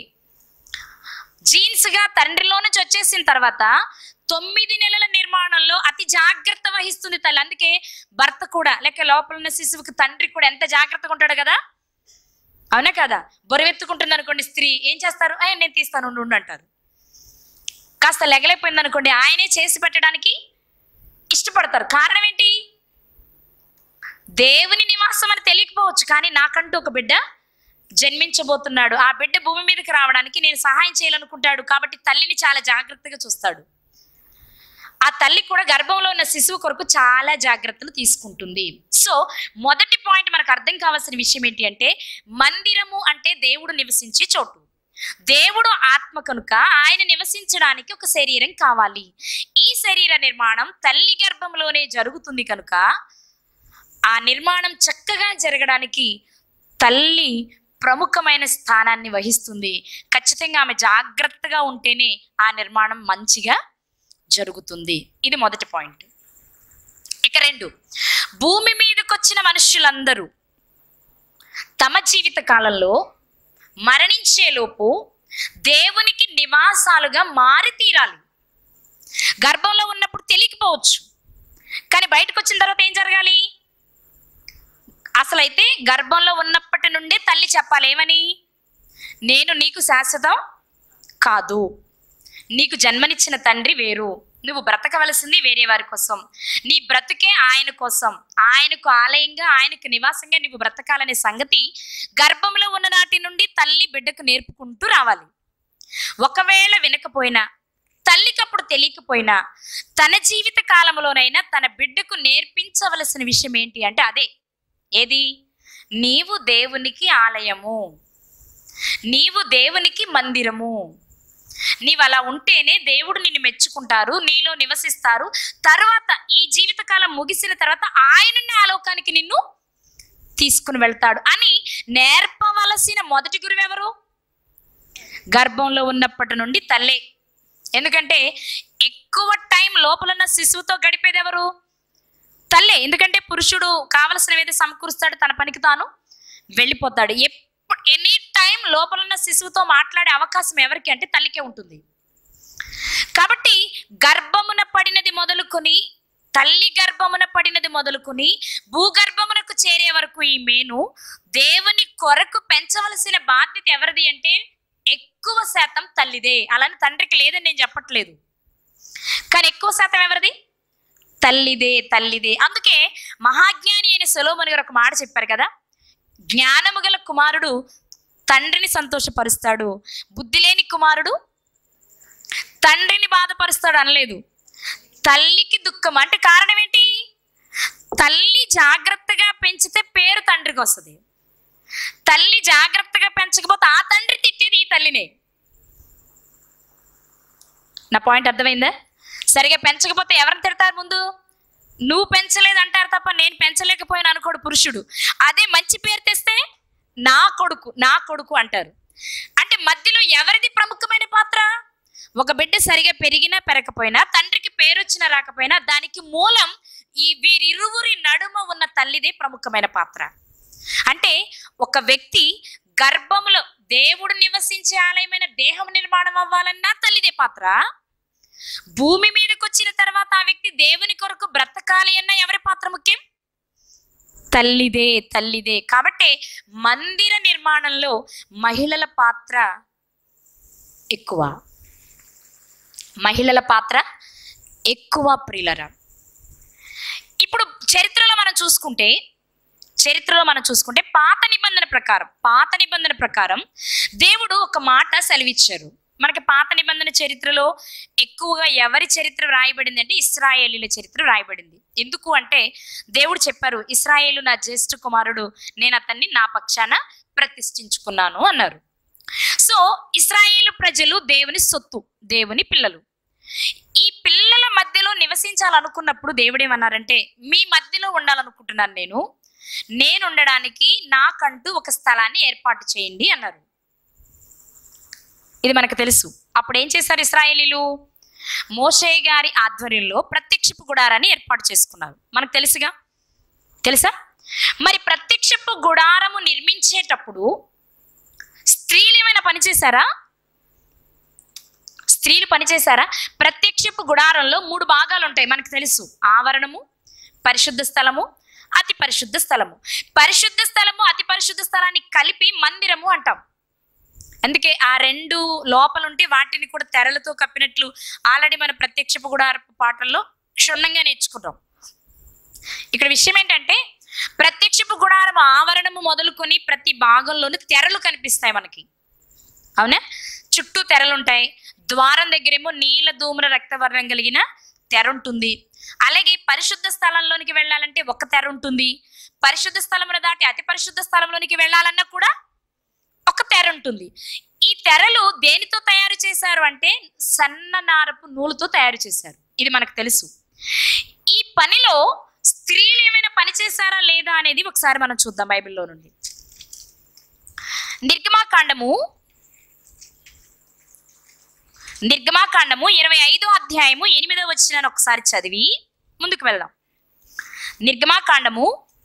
జీన్స్ గా తండ్రిలో నుంచి వచ్చేసిన తర్వాత తొమ్మిది నెలల నిర్మాణంలో అతి జాగ్రత్త వహిస్తుంది తల్లి అందుకే భర్త కూడా లేక లోపల ఉన్న శిశువుకి తండ్రి కూడా ఎంత జాగ్రత్తగా ఉంటాడు కదా అవునా కదా బరువెత్తుకుంటుంది అనుకోండి స్త్రీ ఏం చేస్తారు "అయ్య, నేను తీస్తాను ఉండు, ఉండు" అంటారు కాస్త లెగలేకపోయింది అనుకోండి ఆయనే చేసి పెట్టడానికి ఇష్టపడతారు కారణం ఏంటి దేవుని నివాసం అని తెలియకపోవచ్చు కానీ నాకంటూ ఒక బిడ్డ జన్మించబోతున్నాడు ఆ బిడ్డ భూమి మీదకి రావడానికి నేను సహాయం చేయాలనుకుంటాడు కాబట్టి తల్లిని చాలా జాగ్రత్తగా చూస్తాడు ఆ తల్లి కూడా గర్భంలో ఉన్న శిశువు కొరకు చాలా జాగ్రత్తలు తీసుకుంటుంది సో మొదటి పాయింట్ మనకు అర్థం కావాల్సిన విషయం ఏంటి అంటే మందిరము అంటే దేవుడు నివసించే చోటు దేవుడు ఆత్మ కనుక ఆయన నివసించడానికి ఒక శరీరం కావాలి ఈ శరీర నిర్మాణం తల్లి గర్భంలోనే జరుగుతుంది కనుక ఆ నిర్మాణం చక్కగా జరగడానికి తల్లి ప్రముఖమైన స్థానాన్ని వహిస్తుంది ఖచ్చితంగా ఆమె జాగ్రత్తగా ఉంటేనే ఆ నిర్మాణం మంచిగా జరుగుతుంది ఇది మొదటి పాయింట్ ఇక రెండు భూమి మీదకి వచ్చిన మనుషులందరూ తమ జీవిత కాలంలో మరణించేలోపు దేవునికి నివాసాలుగా మారి తీరాలి గర్భంలో ఉన్నప్పుడు తెలియకపోవచ్చు కానీ బయటకు వచ్చిన తర్వాత ఏం జరగాలి అసలైతే గర్భంలో ఉన్నప్పటి నుండే తల్లి చెప్పాలి ఏమని నేను నీకు శాశ్వతం కాదు నీకు జన్మనిచ్చిన తండ్రి వేరు నువ్వు బ్రతకవలసింది వేరే వారి కోసం నీ బ్రతుకే ఆయన కోసం ఆయనకు ఆలయంగా ఆయనకు నివాసంగా నువ్వు బ్రతకాలనే సంగతి గర్భంలో ఉన్న నాటి నుండి తల్లి బిడ్డకు నేర్పుకుంటూ రావాలి ఒకవేళ వినకపోయినా తల్లికి అప్పుడు తెలియకపోయినా తన జీవిత కాలంలోనైనా తన బిడ్డకు నేర్పించవలసిన విషయం ఏంటి అంటే అదే ఏది నీవు దేవునికి ఆలయము నీవు దేవునికి మందిరము నీవు అలా ఉంటేనే దేవుడు నిన్ను మెచ్చుకుంటారు నీలో నివసిస్తారు తర్వాత ఈ జీవితకాలం ముగిసిన తర్వాత ఆయననే ఆ లోకానికి నిన్ను తీసుకుని వెళ్తాడు అని నేర్పవలసిన మొదటి గురువు ఎవరు గర్భంలో ఉన్నప్పటి నుండి తల్లే ఎందుకంటే ఎక్కువ టైం లోపల ఉన్న శిశువుతో గడిపేది ఎవరు తల్లే ఎందుకంటే పురుషుడు కావలసినవి ఏదో సమకూరుస్తాడు తన పనికి తాను వెళ్ళిపోతాడు ఎప్పుడు ఎనీ టైం లోపల ఉన్న శిశువుతో మాట్లాడే అవకాశం ఎవరికి అంటే తల్లికే ఉంటుంది కాబట్టి గర్భమున పడినది మొదలుకొని తల్లి గర్భమున పడినది మొదలుకొని భూగర్భమునకు చేరే వరకు ఈ మేను దేవుని కొరకు పెంచవలసిన బాధ్యత ఎవరిది అంటే ఎక్కువ శాతం తల్లిదే అలాని తండ్రికి లేదని నేను చెప్పట్లేదు కానీ ఎక్కువ శాతం ఎవరిది తల్లిదే తల్లిదే అందుకే మహాజ్ఞాని అయిన సొలోమని గారు ఒక మాట చెప్పారు కదా జ్ఞానము గల కుమారుడు తండ్రిని సంతోషపరుస్తాడు బుద్ధి లేని కుమారుడు తండ్రిని బాధపరుస్తాడు అనలేదు తల్లికి దుఃఖం అంటే కారణం ఏంటి తల్లి జాగ్రత్తగా పెంచితే పేరు తండ్రికి వస్తుంది తల్లి జాగ్రత్తగా పెంచకపోతే ఆ తండ్రి తిట్టేది ఈ తల్లినే నా పాయింట్ అర్థమైందా సరిగా పెంచకపోతే ఎవరిని తిడతారు ముందు నువ్వు పెంచలేదు అంటారు తప్ప నేను పెంచలేకపోయాను అనుకోడు పురుషుడు అదే మంచి పేరు తెస్తే నా కొడుకు నా కొడుకు అంటారు అంటే మధ్యలో ఎవరిది ప్రముఖమైన పాత్ర ఒక బిడ్డ సరిగా పెరిగినా పెరగకపోయినా తండ్రికి పేరు వచ్చినా రాకపోయినా దానికి మూలం ఈ వీరిరువురి నడుమ ఉన్న తల్లిదే ప్రముఖమైన పాత్ర అంటే ఒక వ్యక్తి గర్భములో దేవుడు నివసించే ఆలయమైన దేహం నిర్మాణం అవ్వాలన్నా తల్లిదే పాత్ర భూమి మీదకి వచ్చిన తర్వాత ఆ వ్యక్తి దేవుని కొరకు బ్రతకాలి అన్న ఎవరి పాత్ర ముఖ్యం తల్లిదే తల్లిదే కాబట్టి మందిర నిర్మాణంలో మహిళల పాత్ర ఎక్కువ మహిళల పాత్ర ఎక్కువ ప్రియులరా ఇప్పుడు చరిత్రలో మనం చూసుకుంటే చరిత్రలో మనం చూసుకుంటే పాత నిబంధన ప్రకారం పాత నిబంధన ప్రకారం దేవుడు ఒక మాట సెలవిచ్చారు మనకి పాత నిబంధన చరిత్రలో ఎక్కువగా ఎవరి చరిత్ర రాయబడింది అంటే ఇస్రాయేలీల చరిత్ర రాయబడింది ఎందుకు అంటే దేవుడు చెప్పారు ఇస్రాయేలు నా జ్యేష్ఠ కుమారుడు నేను అతన్ని నా పక్షాన ప్రతిష్ఠించుకున్నాను అన్నారు సో ఇస్రాయేలు ప్రజలు దేవుని సొత్తు దేవుని పిల్లలు ఈ పిల్లల మధ్యలో నివసించాలనుకున్నప్పుడు దేవుడు ఏమన్నారంటే మీ మధ్యలో ఉండాలనుకుంటున్నాను నేను నేను ఉండడానికి నాకంటూ ఒక స్థలాన్ని ఏర్పాటు చేయండి అన్నారు ఇది మనకు తెలుసు అప్పుడు ఏం చేశారు ఇస్రాయేలీలు మోషే గారి ఆధ్వర్యంలో ప్రత్యక్షపు గుడారాన్ని ఏర్పాటు చేసుకున్నారు మనకు తెలుసుగా తెలుసా మరి ప్రత్యక్షపు గుడారము నిర్మించేటప్పుడు స్త్రీలు ఏమైనా పని చేశారా స్త్రీలు పనిచేశారా ప్రత్యక్షపు గుడారంలో మూడు భాగాలు ఉంటాయి మనకు తెలుసు ఆవరణము పరిశుద్ధ స్థలము అతి పరిశుద్ధ స్థలము పరిశుద్ధ స్థలము అతి పరిశుద్ధ స్థలాన్ని కలిపి మందిరము అంటాం అందుకే ఆ రెండు లోపలుంటే వాటిని కూడా తెరలతో కప్పినట్లు ఆల్రెడీ మన ప్రత్యక్షపు గుడారపు పాటల్లో క్షుణ్ణంగా నేర్చుకుంటాం ఇక్కడ విషయం ఏంటంటే ప్రత్యక్షపు గుడారం ఆవరణము మొదలుకొని ప్రతి భాగంలోనూ తెరలు కనిపిస్తాయి మనకి అవునా చుట్టూ తెరలు ఉంటాయి ద్వారం దగ్గరేమో నీల ధూమ్ర రక్తవర్ణం కలిగిన తెర ఉంటుంది అలాగే పరిశుద్ధ స్థలంలోనికి వెళ్ళాలంటే ఒక తెర ఉంటుంది పరిశుద్ధ స్థలమును దాటి అతి పరిశుద్ధ స్థలంలోనికి వెళ్ళాలన్నా కూడా ఒక తెర ఉంటుంది ఈ తెరలు దేనితో తయారు చేశారు అంటే సన్న నారపు నూలుతో తయారు చేశారు ఇది మనకు తెలుసు ఈ పనిలో స్త్రీలు ఏమైనా పని చేశారా లేదా అనేది ఒకసారి మనం చూద్దాం బైబిల్లో నుండి నిర్గమాకాండము నిర్గమాకాండము ఇరవై ఐదో అధ్యాయము ఎనిమిదో వచ్చిన ఒకసారి చదివి ముందుకు వెళ్దాం నిర్గమాకాండము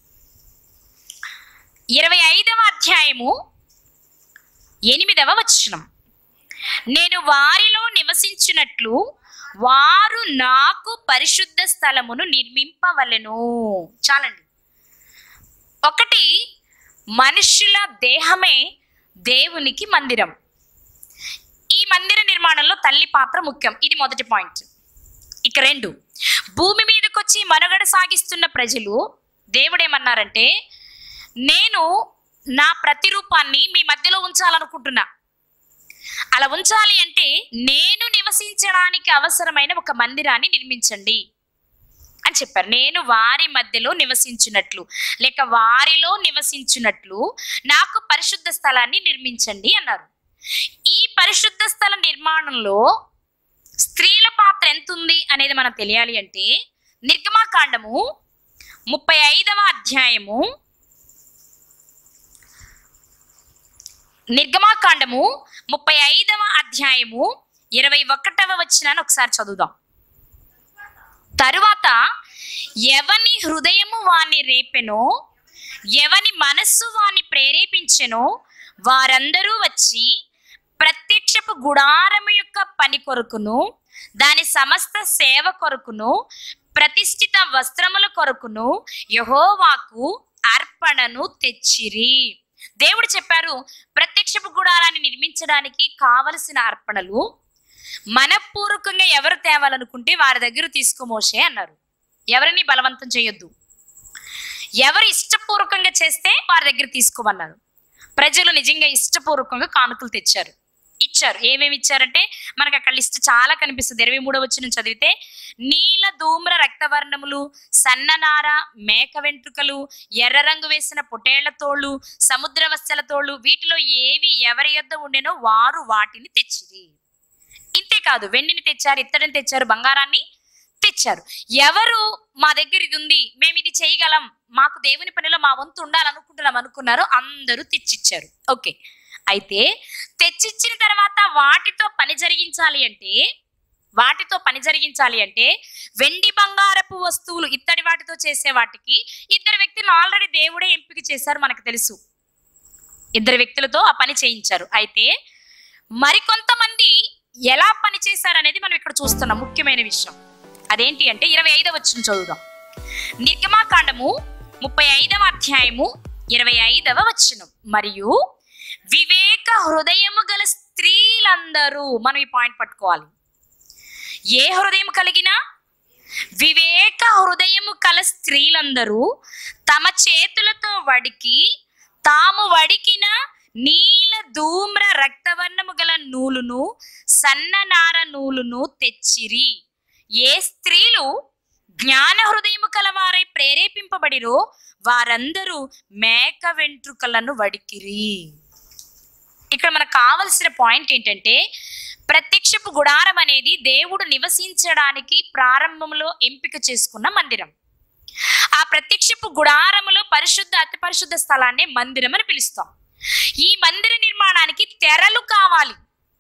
ఇరవై ఐదవ అధ్యాయము ఎనిమిదవ వచనం నేను వారిలో నివసించినట్లు వారు నాకు పరిశుద్ధ స్థలమును నిర్మింపవలెను చాలండి ఒకటి మనుషుల దేహమే దేవునికి మందిరం ఈ మందిర నిర్మాణంలో తల్లి పాత్ర ముఖ్యం ఇది మొదటి పాయింట్ ఇక రెండు భూమి మీదకి వచ్చి మనుగడ సాగిస్తున్న ప్రజలు దేవుడేమన్నారంటే నేను నా ప్రతిరూపాన్ని మీ మధ్యలో ఉంచాలనుకుంటున్నా అలా ఉంచాలి అంటే నేను నివసించడానికి అవసరమైన ఒక మందిరాన్ని నిర్మించండి అని చెప్పారు నేను వారి మధ్యలో నివసించినట్లు లేక వారిలో నివసించినట్లు నాకు పరిశుద్ధ స్థలాన్ని నిర్మించండి అన్నారు ఈ పరిశుద్ధ స్థల నిర్మాణంలో స్త్రీల పాత్ర ఎంత ఉంది అనేది మనకు తెలియాలి అంటే నిర్గమాకాండము ముప్పై ఐదవ అధ్యాయము నిర్గమాకాండము ముప్పై ఐదవ అధ్యాయము ఇరవై ఒకటవ వచ్చినాన్ని ఒకసారి చదువుదాం తరువాత ఎవని హృదయము వాని రేపెనో ఎవని మనస్సు వాని ప్రేరేపించెనో వారందరూ వచ్చి ప్రత్యక్షపు గుడారము యొక్క పని కొరకును దాని సమస్త సేవ కొరకును ప్రతిష్ఠిత వస్త్రముల కొరకును యహోవాకు అర్పణను తెచ్చిరి దేవుడు చెప్పారు ప్రత్యక్షపు గుడారాన్ని నిర్మించడానికి కావలసిన అర్పణలు మనపూర్వకంగా ఎవరు తేవాలనుకుంటే వారి దగ్గర తీసుకోమోసే అన్నారు ఎవరిని బలవంతం చేయొద్దు ఎవరు ఇష్టపూర్వకంగా చేస్తే వారి దగ్గర తీసుకోమన్నారు ప్రజలు నిజంగా ఇష్టపూర్వకంగా కానుకలు తెచ్చారు ఇచ్చారు ఏమేమి ఇచ్చారంటే మనకు అక్కడ లిస్ట్ చాలా కనిపిస్తుంది ఇరవై మూడవ వచ్చిన చదివితే నీల ధూమ్ర రక్తవర్ణములు సన్ననార మేక వెంట్రుకలు ఎర్ర రంగు వేసిన పొటేళ్ల తోళ్ళు సముద్ర వత్సల తోళ్ళు వీటిలో ఏవి ఎవరి యొద్ద ఉండేనో వారు వాటిని తెచ్చిరి ఇంతే కాదు వెండిని తెచ్చారు ఇత్తడిని తెచ్చారు బంగారాన్ని తెచ్చారు ఎవరు మా దగ్గర ఇది ఉంది మేము ఇది చేయగలం మాకు దేవుని పనిలో మా వంతు ఉండాలనుకుంటున్నాం అనుకున్నారు అందరూ తెచ్చిచ్చారు ఓకే అయితే తెచ్చిచ్చిన తర్వాత వాటితో పని జరిగించాలి అంటే వాటితో పని జరిగించాలి అంటే వెండి బంగారపు వస్తువులు ఇత్తడి వాటితో చేసే వాటికి ఇద్దరు వ్యక్తులు ఆల్రెడీ దేవుడే ఎంపిక చేశారు మనకు తెలుసు ఇద్దరు వ్యక్తులతో ఆ పని చేయించారు అయితే మరికొంతమంది ఎలా పని చేశారనేది మనం ఇక్కడ చూస్తున్నాం ముఖ్యమైన విషయం అదేంటి అంటే ఇరవై ఐదవ వచ్చిన చదువుదాం నిర్గమాకాండము ముప్పై ఐదవ అధ్యాయము ఇరవై ఐదవ వచనం మరియు వివేక హృదయము గల స్త్రీలందరూ మనం ఈ పాయింట్ పట్టుకోవాలి ఏ హృదయం కలిగిన వివేక హృదయము కల స్త్రీలందరూ తమ చేతులతో వడికి తాము వడికిన నీల ధూమ్ర రక్తవర్ణము గల నూలును సన్ననార నూలును తెచ్చిరి ఏ స్త్రీలు జ్ఞాన హృదయము కలవారై ప్రేరేపింపబడిరో వారందరూ మేక వెంట్రుకలను వడికిరి ఇక్కడ మనకు కావలసిన పాయింట్ ఏంటంటే ప్రత్యక్షపు గుడారం అనేది దేవుడు నివసించడానికి ప్రారంభంలో ఎంపిక చేసుకున్న మందిరం ఆ ప్రత్యక్షపు గుడారములో పరిశుద్ధ అతి పరిశుద్ధ స్థలాన్ని మందిరం అని పిలుస్తాం ఈ మందిర నిర్మాణానికి తెరలు కావాలి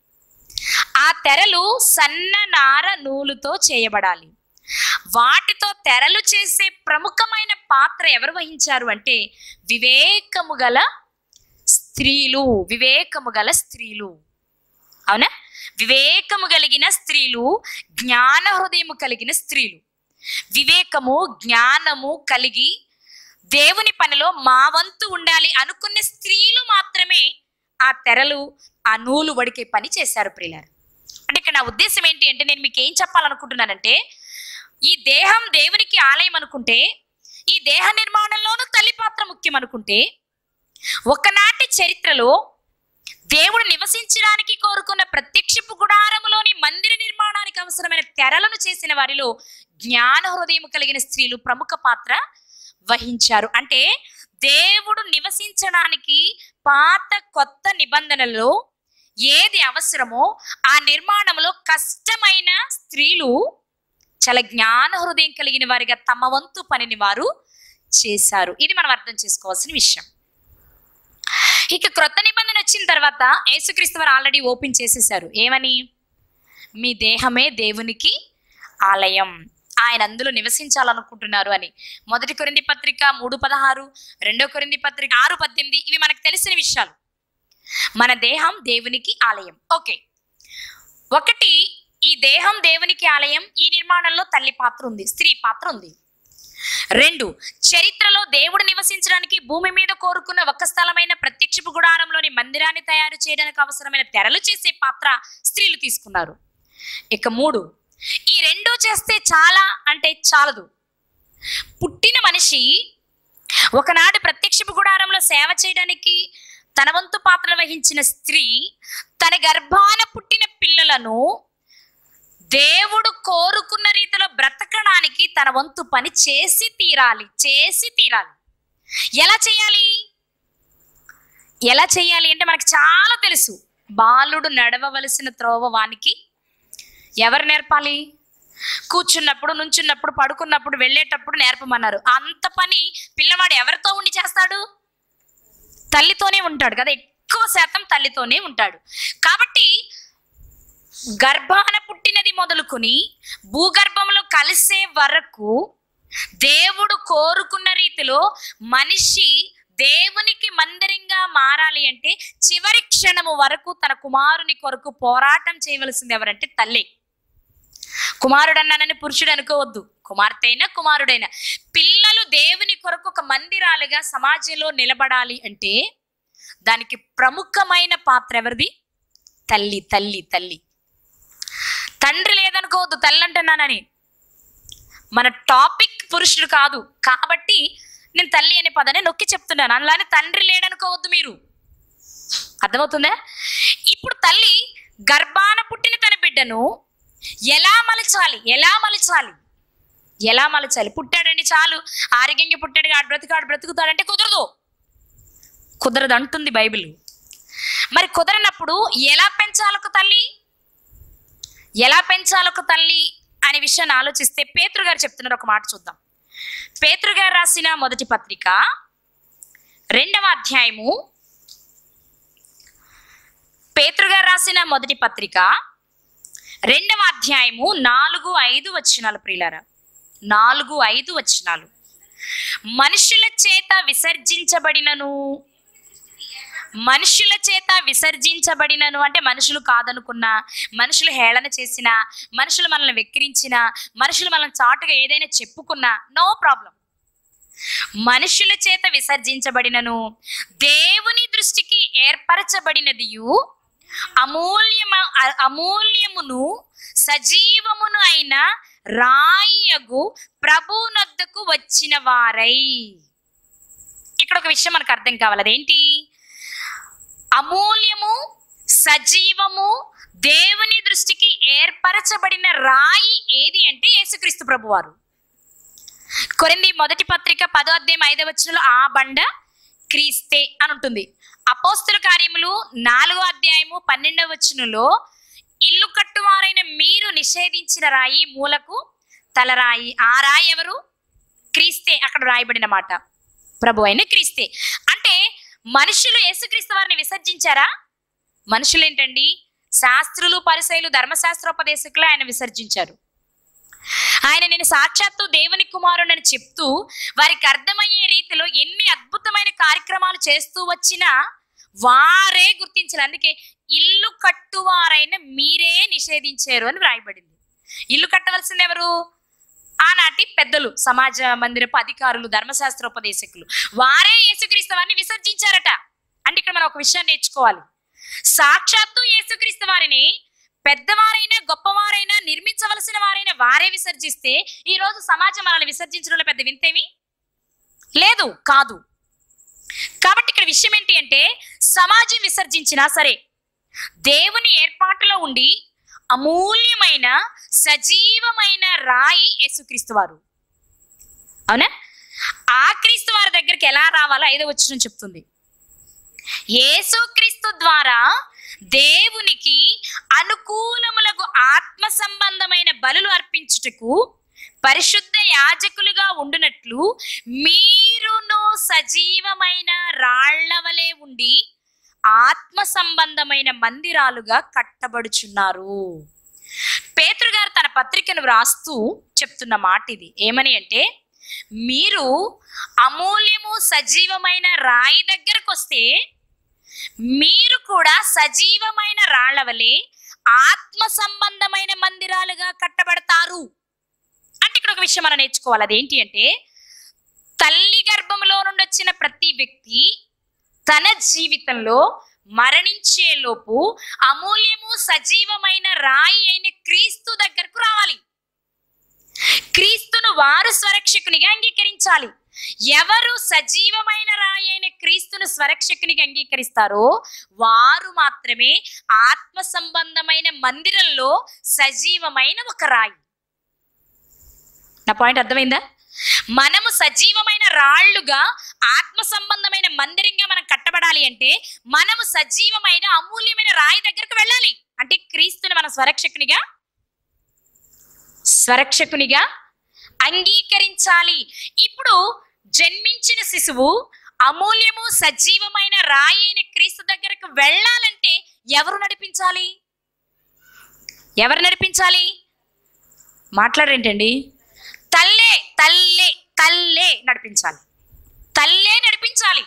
ఆ తెరలు సన్న నార నూలుతో చేయబడాలి వాటితో తెరలు చేసే ప్రముఖమైన పాత్ర ఎవరు వహించారు అంటే వివేకము గల స్త్రీలు వివేకము గల స్త్రీలు అవునా వివేకము కలిగిన స్త్రీలు జ్ఞాన హృదయము కలిగిన స్త్రీలు వివేకము జ్ఞానము కలిగి దేవుని పనిలో మా వంతు ఉండాలి అనుకున్న స్త్రీలు మాత్రమే ఆ తెరలు ఆ నూలు వడికే పని చేశారు ప్రియులారు అంటే ఇక్కడ నా ఉద్దేశం ఏంటి అంటే నేను మీకు ఏం చెప్పాలనుకుంటున్నానంటే ఈ దేహం దేవునికి ఆలయం అనుకుంటే ఈ దేహ నిర్మాణంలోనూ తల్లి పాత్ర ముఖ్యం అనుకుంటే ఒకనాటి చరిత్రలో దేవుడు నివసించడానికి కోరుకున్న ప్రత్యక్షపు గుడారములోని మందిర నిర్మాణానికి అవసరమైన తెరలను చేసిన వారిలో జ్ఞాన హృదయం కలిగిన స్త్రీలు ప్రముఖ పాత్ర వహించారు అంటే దేవుడు నివసించడానికి పాత కొత్త నిబంధనలలో ఏది అవసరమో ఆ నిర్మాణంలో కష్టమైన స్త్రీలు చాలా జ్ఞాన హృదయం కలిగిన వారిగా తమ వంతు పనిని వారు చేశారు ఇది మనం అర్థం చేసుకోవాల్సిన విషయం ఇక క్రొత్త నిబంధన వచ్చిన తర్వాత యేసుక్రీస్తు వారు ఆల్రెడీ ఓపెన్ చేసేసారు ఏమని మీ దేహమే దేవునికి ఆలయం ఆయన అందులో నివసించాలనుకుంటున్నారు అని మొదటి కొరింది పత్రిక మూడు పదహారు రెండో కొరింది పత్రిక ఆరు పద్దెనిమిది ఇవి మనకు తెలిసిన విషయాలు మన దేహం దేవునికి ఆలయం ఓకే ఒకటి ఈ దేహం దేవునికి ఆలయం ఈ నిర్మాణంలో తల్లి పాత్ర ఉంది స్త్రీ పాత్ర ఉంది రెండు చరిత్రలో దేవుడు నివసించడానికి భూమి మీద కోరుకున్న ఒక స్థలమైన ప్రత్యక్షపు గుడారంలోని మందిరాన్ని తయారు చేయడానికి అవసరమైన తెరలు చేసే పాత్ర స్త్రీలు తీసుకున్నారు ఇక మూడు ఈ రెండు చేస్తే చాలా అంటే చాలదు పుట్టిన మనిషి ఒకనాడు ప్రత్యక్షపు గుడారంలో సేవ చేయడానికి తన వంతు పాత్ర వహించిన స్త్రీ తన గర్భాన పుట్టిన పిల్లలను దేవుడు కోరుకున్న రీతిలో బ్రతకడానికి తన వంతు పని చేసి తీరాలి చేసి తీరాలి ఎలా చేయాలి ఎలా చేయాలి అంటే మనకు చాలా తెలుసు బాలుడు నడవవలసిన త్రోవ వానికి ఎవరు నేర్పాలి కూర్చున్నప్పుడు నుంచున్నప్పుడు పడుకున్నప్పుడు వెళ్ళేటప్పుడు నేర్పమన్నారు అంత పని పిల్లవాడు ఎవరితో ఉండి చేస్తాడు తల్లితోనే ఉంటాడు కదా ఎక్కువ శాతం తల్లితోనే ఉంటాడు కాబట్టి గర్భాన పుట్టినది మొదలుకొని భూగర్భంలో కలిసే వరకు దేవుడు కోరుకున్న రీతిలో మనిషి దేవునికి మందిరంగా మారాలి అంటే చివరి క్షణము వరకు తన కుమారుని కొరకు పోరాటం చేయవలసింది ఎవరంటే తల్లి కుమారుడు అన్నానని పురుషుడు అనుకోవద్దు కుమార్తె అయినా కుమారుడైనా పిల్లలు దేవుని కొరకు ఒక మందిరాలుగా సమాజంలో నిలబడాలి అంటే దానికి ప్రముఖమైన పాత్ర ఎవరిది తల్లి తల్లి తల్లి తండ్రి లేదనుకోవద్దు తల్లి అంటున్నానని మన టాపిక్ పురుషుడు కాదు కాబట్టి నేను తల్లి అనే పదాన్ని నొక్కి చెప్తున్నాను అలానే తండ్రి లేడనుకోవద్దు మీరు అర్థమవుతుందా ఇప్పుడు తల్లి గర్భాన పుట్టిన తన బిడ్డను ఎలా మలచాలి ఎలా మలచాలి ఎలా మలచాలి పుట్టాడండి చాలు ఆరోగ్యంగా పుట్టాడు ఆడు బ్రతుకాడు బ్రతుకుతాడంటే కుదరదు కుదరదు అంటుంది బైబిల్ మరి కుదరనప్పుడు ఎలా పెంచాలొక తల్లి ఎలా పెంచాలొక తల్లి అనే విషయాన్ని ఆలోచిస్తే పేతురు గారు చెప్తున్నారు ఒక మాట చూద్దాం పేతురు గారు రాసిన మొదటి పత్రిక రెండవ అధ్యాయము పేతురు గారు రాసిన మొదటి పత్రిక రెండవ అధ్యాయము నాలుగు ఐదు వచనాలు ప్రియులారా నాలుగు ఐదు వచనాలు మనుషుల చేత విసర్జించబడినను మనుషుల చేత విసర్జించబడినను అంటే మనుషులు కాదనుకున్నా మనుషులు హేళన చేసిన మనుషులు మనల్ని వెక్కిరించిన మనుషులు మనల్ని చాటుగా ఏదైనా చెప్పుకున్నా నో ప్రాబ్లం మనుషుల చేత విసర్జించబడినను దేవుని దృష్టికి ఏర్పరచబడినదియు అమూల్యమ అ- అమూల్యమును సజీవమును అయిన రాయగు ప్రభునొద్దకు వచ్చిన వారై ఇక్కడ ఒక విషయం మనకు అర్థం కావాలి అదేంటి అమూల్యము సజీవము దేవుని దృష్టికి ఏర్పరచబడిన రాయి ఏది అంటే యేసుక్రీస్తు ప్రభువారు కొరింది మొదటి పత్రిక పదో అధ్యాయం ఐదవ వచనంలో ఆ బండ క్రీస్తే అని ఉంటుంది అపోస్తుల కార్యములు నాలుగో అధ్యాయము పన్నెండవ వచనంలో ఇల్లు కట్టువారైన మీరు నిషేధించిన రాయి మూలకు తలరాయి ఆ రాయి ఎవరు క్రీస్తే అక్కడ రాయబడిన మాట ప్రభు అయిన క్రీస్తే అంటే మనుషులు యేసుక్రీస్తు వారిని విసర్జించారా మనుషులు ఏంటండి శాస్త్రులు పరిసైలు ధర్మశాస్త్రోపదేశకులు ఆయన విసర్జించారు ఆయన నేను సాక్షాత్తు దేవుని కుమారుడని చెప్తూ వారికి అర్థమయ్యే రీతిలో ఎన్ని అద్భుతమైన కార్యక్రమాలు చేస్తూ వచ్చినా వారే గుర్తించారు అందుకే ఇల్లు కట్టువారైన మీరే నిషేధించారు అని వ్రాయబడింది ఇల్లు కట్టవలసింది ఎవరు ఆనాటి పెద్దలు సమాజ మందిరపు అధికారులు ధర్మశాస్త్రోపదేశకులు వారే యేసుక్రీస్తు వారిని విసర్జించారట అంటే ఇక్కడ మనం ఒక విషయాన్ని నేర్చుకోవాలి సాక్షాత్తు యేసుక్రీస్తు వారిని పెద్దవారైనా గొప్పవారైనా నిర్మించవలసిన వారైనా వారే విసర్జిస్తే ఈ రోజు సమాజం మనల్ని విసర్జించడంలో పెద్ద వింతేమి లేదు కాదు కాబట్టి ఇక్కడ విషయం ఏంటి అంటే సమాజం విసర్జించినా సరే దేవుని ఏర్పాటులో ఉండి అమూల్యమైన సజీవమైన రాయి యేసుక్రీస్తు వారు అవునా ఆ క్రీస్తు వారి దగ్గరికి ఎలా రావాలో ఐదో వచ్చిన చెప్తుంది యేసుక్రీస్తు ద్వారా దేవునికి అనుకూలములకు ఆత్మ సంబంధమైన బలులు అర్పించుటకు పరిశుద్ధ యాజకులుగా ఉండునట్లు మీరును సజీవమైన రాళ్ల వలె ఉండి ఆత్మ సంబంధమైన మందిరాలుగా కట్టబడుచున్నారు పేతురు గారు తన పత్రికను వ్రాస్తూ చెప్తున్న మాట ఇది ఏమని అంటే మీరు అమూల్యము సజీవమైన రాయి దగ్గరకు వస్తే మీరు కూడా సజీవమైన రాళ్ల వలె ఆత్మ సంబంధమైన మందిరాలుగా కట్టబడతారు అంటే ఇక్కడ ఒక విషయం మనం నేర్చుకోవాలి అదేంటి అంటే తల్లి గర్భంలో నుండి వచ్చిన ప్రతి వ్యక్తి తన జీవితంలో మరణించే లోపు అమూల్యము సజీవమైన రాయి అయిన క్రీస్తు దగ్గరకు రావాలి క్రీస్తును వారు స్వరక్షకునిగా అంగీకరించాలి ఎవరు సజీవమైన రాయి అయిన క్రీస్తును స్వరక్షకునిగా అంగీకరిస్తారో వారు మాత్రమే ఆత్మ సంబంధమైన మందిరంలో సజీవమైన ఒక రాయి నా పాయింట్ అర్థమైందా మనము సజీవమైన రాళ్లుగా ఆత్మ సంబంధమైన మందిరంగా మనం కట్టబడాలి అంటే మనము సజీవమైన అమూల్యమైన రాయి దగ్గరకు వెళ్ళాలి అంటే క్రీస్తుని మన స్వరక్షకునిగా స్వరక్షకునిగా అంగీకరించాలి ఇప్పుడు జన్మించిన శిశువు అమూల్యము సజీవమైన రాయి అయిన క్రీస్తు దగ్గరకు వెళ్ళాలంటే ఎవరు నడిపించాలి ఎవరు నడిపించాలి మాట్లాడరేంటండి తల్లే తల్లే తల్లే నడిపించాలి తల్లే నడిపించాలి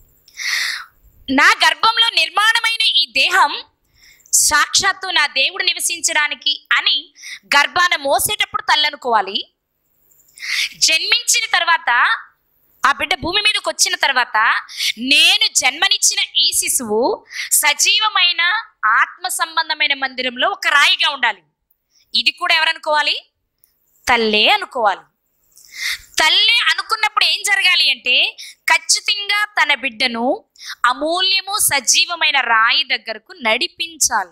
నా గర్భంలో నిర్మాణమైన ఈ దేహం సాక్షాత్తు నా దేవుడు నివసించడానికి అని గర్భాన మోసేటప్పుడు తల్లి అనుకోవాలి జన్మించిన తర్వాత ఆ బిడ్డ భూమి మీదకి వచ్చిన తర్వాత నేను జన్మనిచ్చిన ఈ శిశువు సజీవమైన ఆత్మ సంబంధమైన మందిరంలో ఒక రాయిగా ఉండాలి ఇది కూడా ఎవరనుకోవాలి తల్లే అనుకోవాలి తల్లే అనుకున్నప్పుడు ఏం జరగాలి అంటే ఖచ్చితంగా తన బిడ్డను అమూల్యము సజీవమైన రాయి దగ్గరకు నడిపించాలి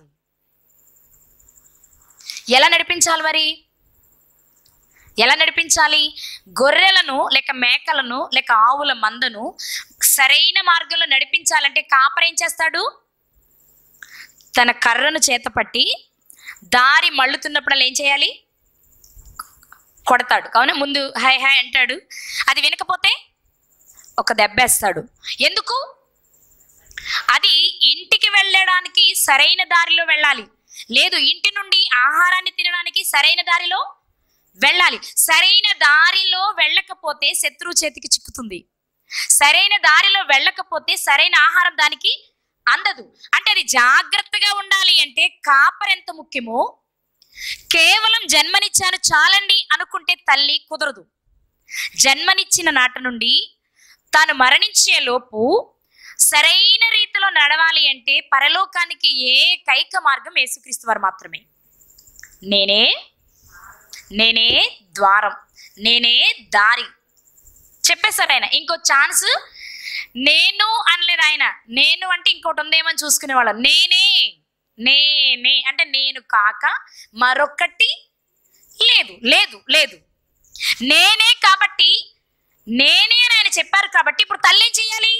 ఎలా నడిపించాలి మరి ఎలా నడిపించాలి గొర్రెలను లేక మేకలను లేక ఆవుల మందను సరైన మార్గంలో నడిపించాలంటే కాపర ఏం చేస్తాడు తన కర్రను చేతపట్టి దారి మళ్ళుతున్నప్పుడు ఏం చేయాలి కొడతాడు కావున ముందు హాయ్ హాయ్ అంటాడు అది వినకపోతే ఒక దెబ్బేస్తాడు ఎందుకు అది ఇంటికి వెళ్ళడానికి సరైన దారిలో వెళ్ళాలి లేదు ఇంటి నుండి ఆహారాన్ని తినడానికి సరైన దారిలో వెళ్ళాలి సరైన దారిలో వెళ్ళకపోతే శత్రువు చేతికి చిక్కుతుంది సరైన దారిలో వెళ్ళకపోతే సరైన ఆహారం దానికి అందదు అంటే అది జాగ్రత్తగా ఉండాలి అంటే కాపర్ ఎంత ముఖ్యమో కేవలం జన్మనిచ్చాను చాలండి అనుకుంటే తల్లి కుదరదు జన్మనిచ్చిన నాట నుండి తాను మరణించే లోపు సరైన రీతిలో నడవాలి అంటే పరలోకానికి ఏకైక మార్గం యేసుక్రీస్తు వారు మాత్రమే నేనే నేనే ద్వారం నేనే దారి చెప్పేశాడు ఆయన ఇంకో ఛాన్స్ నేను అనలేదు ఆయన నేను అంటే ఇంకోటి ఉందేమని చూసుకునేవాళ్ళం నేనే నేనే అంటే నేను కాక మరొకటి లేదు లేదు లేదు నేనే కాబట్టి నేనే అని ఆయన చెప్పారు కాబట్టి ఇప్పుడు తల్లి ఏం చెయ్యాలి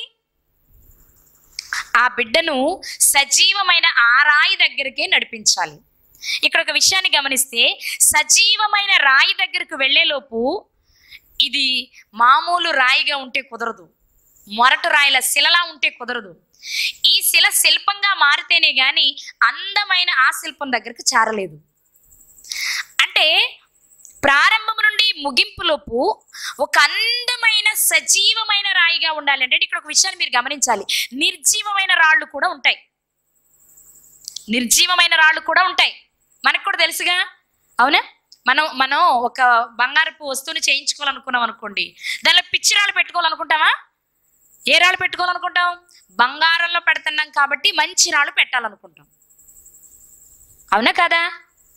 ఆ బిడ్డను సజీవమైన ఆ రాయి దగ్గరికే నడిపించాలి ఇక్కడ ఒక విషయాన్ని గమనిస్తే సజీవమైన రాయి దగ్గరకు వెళ్ళేలోపు ఇది మామూలు రాయిగా ఉంటే కుదరదు మొరటు రాయిల శిలలా ఉంటే కుదరదు ఈ శిల శిల్పంగా మారితేనే గాని అందమైన ఆ శిల్పం దగ్గరకు చేరలేదు అంటే ప్రారంభం నుండి ముగింపులోపు ఒక అందమైన సజీవమైన రాయిగా ఉండాలి అంటే ఇక్కడ ఒక విషయాన్ని మీరు గమనించాలి నిర్జీవమైన రాళ్ళు కూడా ఉంటాయి నిర్జీవమైన రాళ్ళు కూడా ఉంటాయి మనకు కూడా తెలుసుగా అవునా మనం మనం ఒక బంగారపు వస్తువుని చేయించుకోవాలనుకున్నాం అనుకోండి దానిలో పిచ్చి రాళ్ళు పెట్టుకోవాలనుకుంటామా ఏ రాళ్ళు పెట్టుకోవాలనుకుంటాం బంగారంలో పెడుతున్నాం కాబట్టి మంచి రాళ్ళు పెట్టాలనుకుంటాం అవునా కదా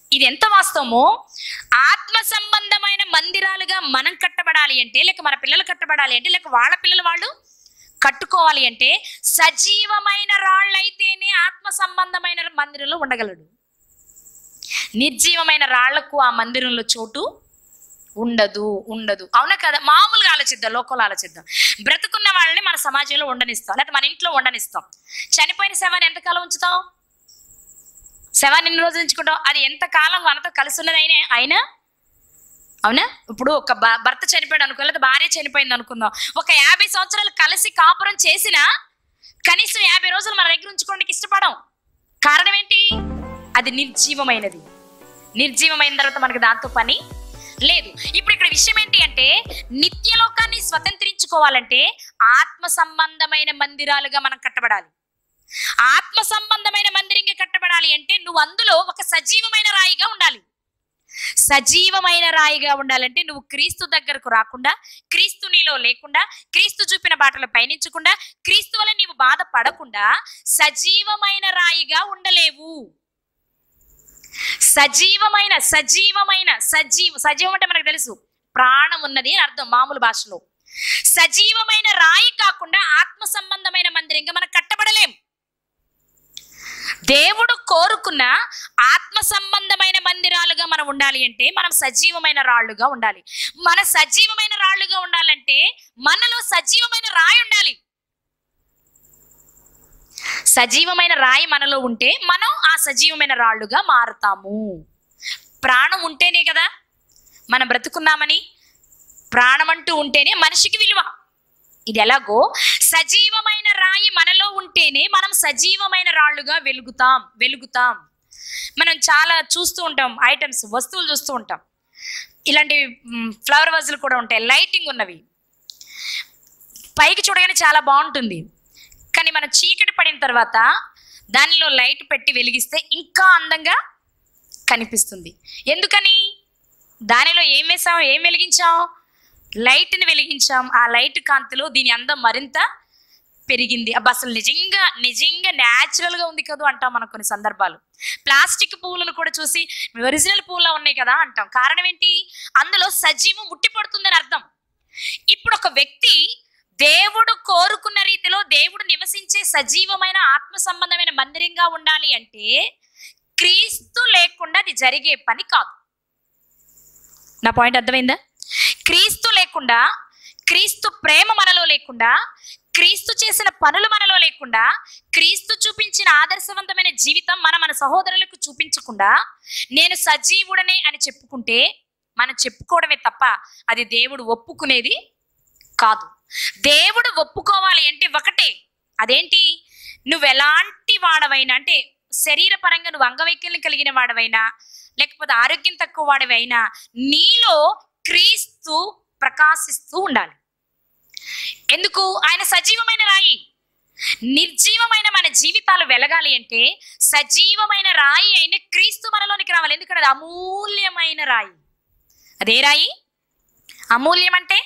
ఇది ఎంత వాస్తవమో ఆత్మ సంబంధమైన మందిరాలుగా మనం కట్టబడాలి అంటే లేక మన పిల్లలు కట్టబడాలి అంటే లేక వాళ్ళ పిల్లలు వాళ్ళు కట్టుకోవాలి అంటే సజీవమైన రాళ్ళైతేనే ఆత్మ సంబంధమైన మందిరంలో ఉండగలడు నిర్జీవమైన రాళ్లకు ఆ మందిరంలో చోటు ఉండదు ఉండదు అవునా కదా మామూలుగా ఆలోచిద్దాం లోకంలో ఆలోచిద్దాం బ్రతుకున్న వాళ్ళని మన సమాజంలో ఉండనిస్తాం లేకపోతే మన ఇంట్లో ఉండనిస్తాం చనిపోయిన శవాన్ని ఎంతకాలం ఉంచుతాం శవాన్ని ఎన్ని రోజులు ఉంచుకుంటాం అది ఎంత కాలం మనతో కలిసి ఉన్నది అయినా అయినా అవునా ఇప్పుడు ఒక భ- భర్త చనిపోయాడు అనుకో లేదా భార్య చనిపోయింది అనుకుందాం ఒక యాభై సంవత్సరాలు కలిసి కాపురం చేసినా కనీసం యాభై రోజులు మన దగ్గర ఉంచుకోవడానికి ఇష్టపడం కారణం ఏంటి అది నిర్జీవమైనది నిర్జీవమైన తర్వాత మనకి దాంతో పని లేదు ఇప్పుడు ఇక్కడ విషయం ఏంటి అంటే నిత్యలోకాన్ని స్వతంత్రించుకోవాలంటే ఆత్మ సంబంధమైన మందిరాలుగా మనం కట్టబడాలి ఆత్మ సంబంధమైన మందిరంగా కట్టబడాలి అంటే నువ్వు అందులో ఒక సజీవమైన రాయిగా ఉండాలి సజీవమైన రాయిగా ఉండాలంటే నువ్వు క్రీస్తు దగ్గరకు రాకుండా క్రీస్తు నీలో లేకుండా క్రీస్తు చూపిన బాటలో పయనించకుండా క్రీస్తు వల్ల నీవు బాధపడకుండా సజీవమైన రాయిగా ఉండలేవు సజీవమైన సజీవమైన సజీవ సజీవం అంటే మనకు తెలుసు ప్రాణం ఉన్నది అని అర్థం మామూలు భాషలో సజీవమైన రాయి కాకుండా ఆత్మ సంబంధమైన మందిరంగా మనం కట్టబడలేం దేవుడు కోరుకున్న ఆత్మ సంబంధమైన మందిరాలుగా మనం ఉండాలి అంటే మనం సజీవమైన రాళ్ళుగా ఉండాలి మన సజీవమైన రాళ్ళుగా ఉండాలంటే మనలో సజీవమైన రాయి ఉండాలి సజీవమైన రాయి మనలో ఉంటే మనం ఆ సజీవమైన రాళ్ళుగా మారుతాము ప్రాణం ఉంటేనే కదా మనం బ్రతుకున్నామని ప్రాణం అంటూ ఉంటేనే మనిషికి విలువ ఇది ఎలాగో సజీవమైన రాయి మనలో ఉంటేనే మనం సజీవమైన రాళ్ళుగా వెలుగుతాం వెలుగుతాం మనం చాలా చూస్తూ ఉంటాం ఐటమ్స్ వస్తువులు చూస్తూ ఉంటాం ఇలాంటి ఫ్లవర్ వాజులు కూడా ఉంటాయి లైటింగ్ ఉన్నవి పైకి చూడగానే చాలా బాగుంటుంది కానీ మనం చీకటి పడిన తర్వాత దానిలో లైట్ పెట్టి వెలిగిస్తే ఇంకా అందంగా కనిపిస్తుంది ఎందుకని దానిలో ఏం వేసాం ఏం వెలిగించాం లైట్ని వెలిగించాం ఆ లైట్ కాంతిలో దీని అందం మరింత పెరిగింది అబ్బా అసలు నిజంగా నిజంగా న్యాచురల్గా ఉంది కదా అంటాం మనం కొన్ని సందర్భాలు ప్లాస్టిక్ పువ్వులను కూడా చూసి ఒరిజినల్ పువ్వులా ఉన్నాయి కదా అంటాం కారణం ఏంటి అందులో సజీవం ఉట్టిపడుతుందని అర్థం ఇప్పుడు ఒక వ్యక్తి దేవుడు కోరుకున్న రీతిలో దేవుడు నివసించే సజీవమైన ఆత్మ సంబంధమైన మందిరంగా ఉండాలి అంటే క్రీస్తు లేకుండా అది జరిగే పని కాదు నా పాయింట్ అర్థమైందా క్రీస్తు లేకుండా క్రీస్తు ప్రేమ మనలో లేకుండా క్రీస్తు చేసిన పనులు మనలో లేకుండా క్రీస్తు చూపించిన ఆదర్శవంతమైన జీవితం మన మన సహోదరులకు చూపించకుండా నేను సజీవుడనే అని చెప్పుకుంటే మనం చెప్పుకోవడమే తప్ప అది దేవుడు ఒప్పుకునేది కాదు దేవుడు ఒప్పుకోవాలి అంటే ఒకటే అదేంటి నువ్వు ఎలాంటి వాడవైనా అంటే శరీరపరంగా నువ్వు అంగవైకల్యం కలిగిన వాడవైనా లేకపోతే ఆరోగ్యం తక్కువ వాడవైనా నీలో క్రీస్తు ప్రకాశిస్తూ ఉండాలి ఎందుకు ఆయన సజీవమైన రాయి నిర్జీవమైన మన జీవితాలు వెలగాలి అంటే సజీవమైన రాయి అయిన క్రీస్తు మనలోనికి రావాలి ఎందుకంటే అది అమూల్యమైన రాయి అదే రాయి అమూల్యం అంటే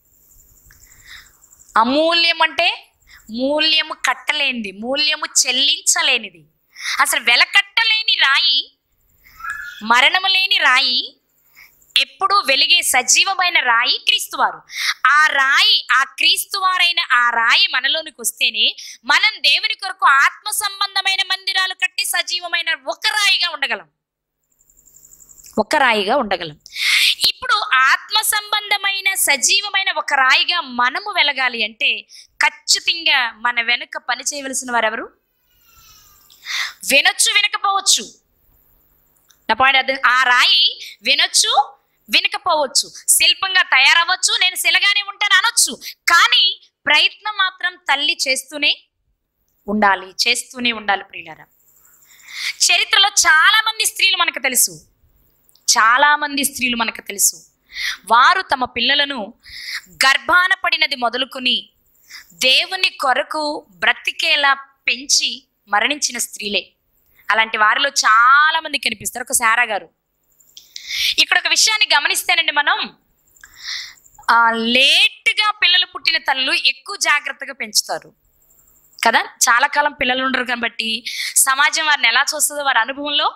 అమూల్యం అంటే మూల్యము కట్టలేనిది మూల్యము చెల్లించలేనిది అసలు వెలకట్టలేని రాయి మరణము లేని రాయి ఎప్పుడూ వెలిగే సజీవమైన రాయి క్రీస్తువారు ఆ రాయి ఆ క్రీస్తువారైన ఆ రాయి మనలోనికి వస్తేనే మనం దేవుని కొరకు ఆత్మ సంబంధమైన మందిరాలు కట్టి సజీవమైన ఒక రాయిగా ఉండగలం ఒక రాయిగా ఉండగలం ఇప్పుడు ఆత్మ సంబంధమైన సజీవమైన ఒక రాయిగా మనము వెలగాలి అంటే ఖచ్చితంగా మన వెనుక పని చేయవలసిన వారెవరు వినొచ్చు వినకపోవచ్చు నా పాయింట్ అర్థం ఆ రాయి వినొచ్చు వినకపోవచ్చు శిల్పంగా తయారవ్వచ్చు నేను శిలగానే ఉంటాను అనొచ్చు కానీ ప్రయత్నం మాత్రం తల్లి చేస్తూనే ఉండాలి చేస్తూనే ఉండాలి ప్రియులారా చరిత్రలో చాలా మంది స్త్రీలు మనకు తెలుసు చాలా మంది స్త్రీలు మనకు తెలుసు వారు తమ పిల్లలను గర్భాన పడినది మొదలుకొని దేవుని కొరకు బ్రతికేలా పెంచి మరణించిన స్త్రీలే అలాంటి వారిలో చాలా మంది కనిపిస్తారు ఒక సారా గారు ఇక్కడ ఒక విషయాన్ని గమనిస్తేనండి మనం ఆ, లేట్గా పిల్లలు పుట్టిన తల్లులు ఎక్కువ జాగ్రత్తగా పెంచుతారు కదా చాలా కాలం పిల్లలు ఉండరు కాబట్టి సమాజం వారిని ఎలా చూస్తుందో వారి అనుభవంలో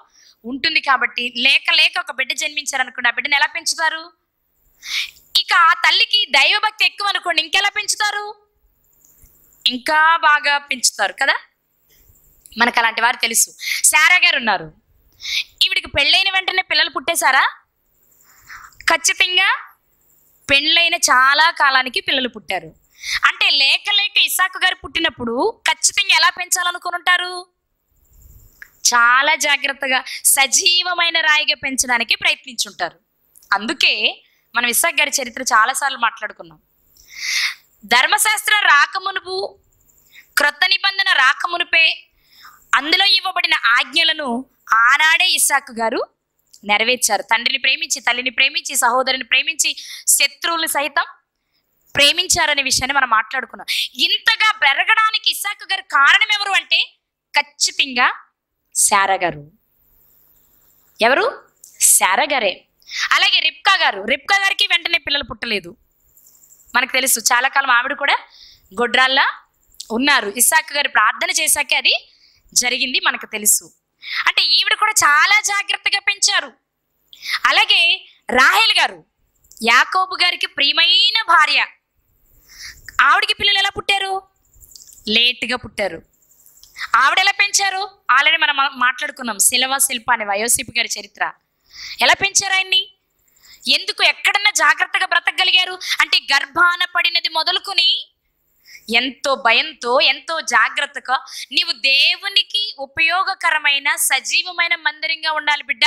ఉంటుంది కాబట్టి లేక లేక ఒక బిడ్డ జన్మించారు అనుకోండి ఆ బిడ్డను ఎలా పెంచుతారు ఇక ఆ తల్లికి దైవభక్తి ఎక్కువ అనుకోండి ఇంకెలా పెంచుతారు ఇంకా బాగా పెంచుతారు కదా మనకు అలాంటి వారు తెలుసు శారా గారు ఉన్నారు ఈవిడికి పెళ్ళైన వెంటనే పిల్లలు పుట్టేశారా ఖచ్చితంగా పెళ్ళైన చాలా కాలానికి పిల్లలు పుట్టారు అంటే లేక లేక ఇసాకు గారు పుట్టినప్పుడు ఖచ్చితంగా ఎలా పెంచాలనుకుని ఉంటారు చాలా జాగ్రత్తగా సజీవమైన రాయిగా పెంచడానికి ప్రయత్నించుంటారు అందుకే మనం ఇసాక్ గారి చరిత్ర చాలాసార్లు మాట్లాడుకున్నాం ధర్మశాస్త్రం రాకమునుపు క్రొత్త నిబంధన రాకమునుపే అందులో ఇవ్వబడిన ఆజ్ఞలను ఆనాడే ఇస్సాకు గారు నెరవేర్చారు తండ్రిని ప్రేమించి తల్లిని ప్రేమించి సహోదరుని ప్రేమించి శత్రువులు సైతం ప్రేమించారనే విషయాన్ని మనం మాట్లాడుకున్నాం ఇంతగా పెరగడానికి ఇస్సాకు గారు కారణం ఎవరు అంటే ఖచ్చితంగా శారా గారు ఎవరు శారా గారే అలాగే రిప్కా గారు రిప్కా గారికి వెంటనే పిల్లలు పుట్టలేదు మనకు తెలుసు చాలా కాలం ఆవిడ కూడా గొడ్రాల్లా ఉన్నారు ఇస్సాక్ గారు ప్రార్థన చేశాకే అది జరిగింది మనకు తెలుసు అంటే ఈవిడ కూడా చాలా జాగ్రత్తగా పెంచారు అలాగే రాహేల్ గారు యాకోబు గారికి ప్రియమైన భార్య ఆవిడకి పిల్లలు ఎలా పుట్టారు లేట్గా పుట్టారు ఆవిడ ఎలా పెంచారు ఆల్రెడీ మనం మా- మాట్లాడుకున్నాం శిలవ శిల్ప అనే వయోసిపు గారి చరిత్ర ఎలా పెంచారు ఆయన్ని ఎందుకు ఎక్కడన్నా జాగ్రత్తగా బ్రతకగలిగారు అంటే గర్భాన పడినది మొదలుకొని ఎంతో భయంతో ఎంతో జాగ్రత్తగా నీవు దేవునికి ఉపయోగకరమైన సజీవమైన మందిరంగా ఉండాలి బిడ్డ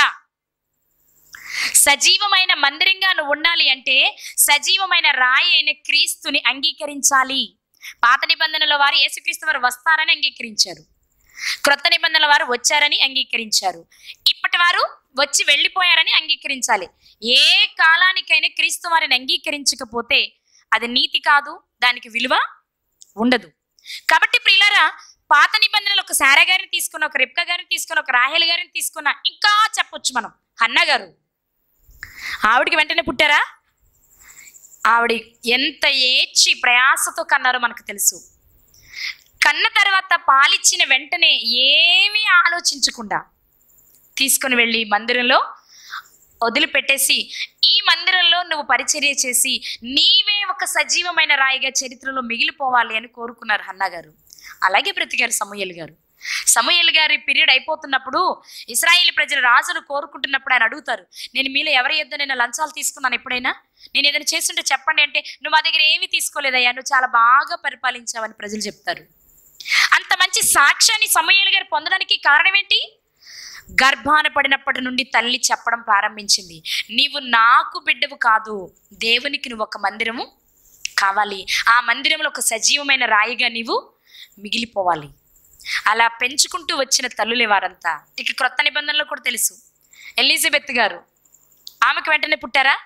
సజీవమైన మందిరంగా నువ్వు ఉండాలి అంటే సజీవమైన రాయి అయిన క్రీస్తుని అంగీకరించాలి పాత నిబంధనల వారు యేసుక్రీస్తు వారు వస్తారని అంగీకరించారు క్రొత్త నిబంధనల వారు వచ్చారని అంగీకరించారు ఇప్పటి వారు వచ్చి వెళ్ళిపోయారని అంగీకరించాలి ఏ కాలానికైనా క్రీస్తు వారిని అంగీకరించకపోతే అది నీతి కాదు దానికి విలువ ఉండదు కాబట్టి ప్రియులారా పాత నిబంధనలు ఒక శారా గారిని తీసుకున్న ఒక రిప్కా గారిని తీసుకున్న ఒక రాహేల్ గారిని తీసుకున్న ఇంకా చెప్పొచ్చు మనం హన్న గారు ఆవిడికి వెంటనే పుట్టారా ఆవిడ ఎంత ఏడ్చి ప్రయాసతో కన్నారో మనకు తెలుసు కన్న తర్వాత పాలిచ్చిన వెంటనే ఏమీ ఆలోచించకుండా తీసుకుని వెళ్ళి మందిరంలో వదిలిపెట్టేసి ఈ మందిరంలో నువ్వు పరిచర్య చేసి నీవే ఒక సజీవమైన రాయిగా చరిత్రలో మిగిలిపోవాలి అని కోరుకున్నారు హన్నా గారు అలాగే బ్రతికారు సమూయల్ గారు సమూయల్ గారి పీరియడ్ అయిపోతున్నప్పుడు ఇస్రాయేల్ ప్రజల రాజును కోరుకుంటున్నప్పుడు ఆయన అడుగుతారు నేను మీలో ఎవరి యొద్ద నేను లంచాలు తీసుకున్నాను ఎప్పుడైనా నేను ఏదైనా చేస్తుంటే చెప్పండి అంటే నువ్వు మా దగ్గర ఏమీ తీసుకోలేదయ్యా నువ్వు చాలా బాగా పరిపాలించావని ప్రజలు చెప్తారు అంత మంచి సాక్ష్యాన్ని సమూయేలు గారు పొందడానికి కారణం ఏంటి గర్భాన పడినప్పటి నుండి తల్లి చెప్పడం ప్రారంభించింది నీవు నాకు బిడ్డవు కాదు దేవునికి నువ్వు ఒక మందిరము కావాలి ఆ మందిరంలో ఒక సజీవమైన రాయిగా నీవు మిగిలిపోవాలి అలా పెంచుకుంటూ వచ్చిన తల్లులే వారంతా ఇక క్రొత్త నిబంధనలో కూడా తెలుసు ఎలిజబెత్ గారు ఆమెకు వెంటనే పుట్టారా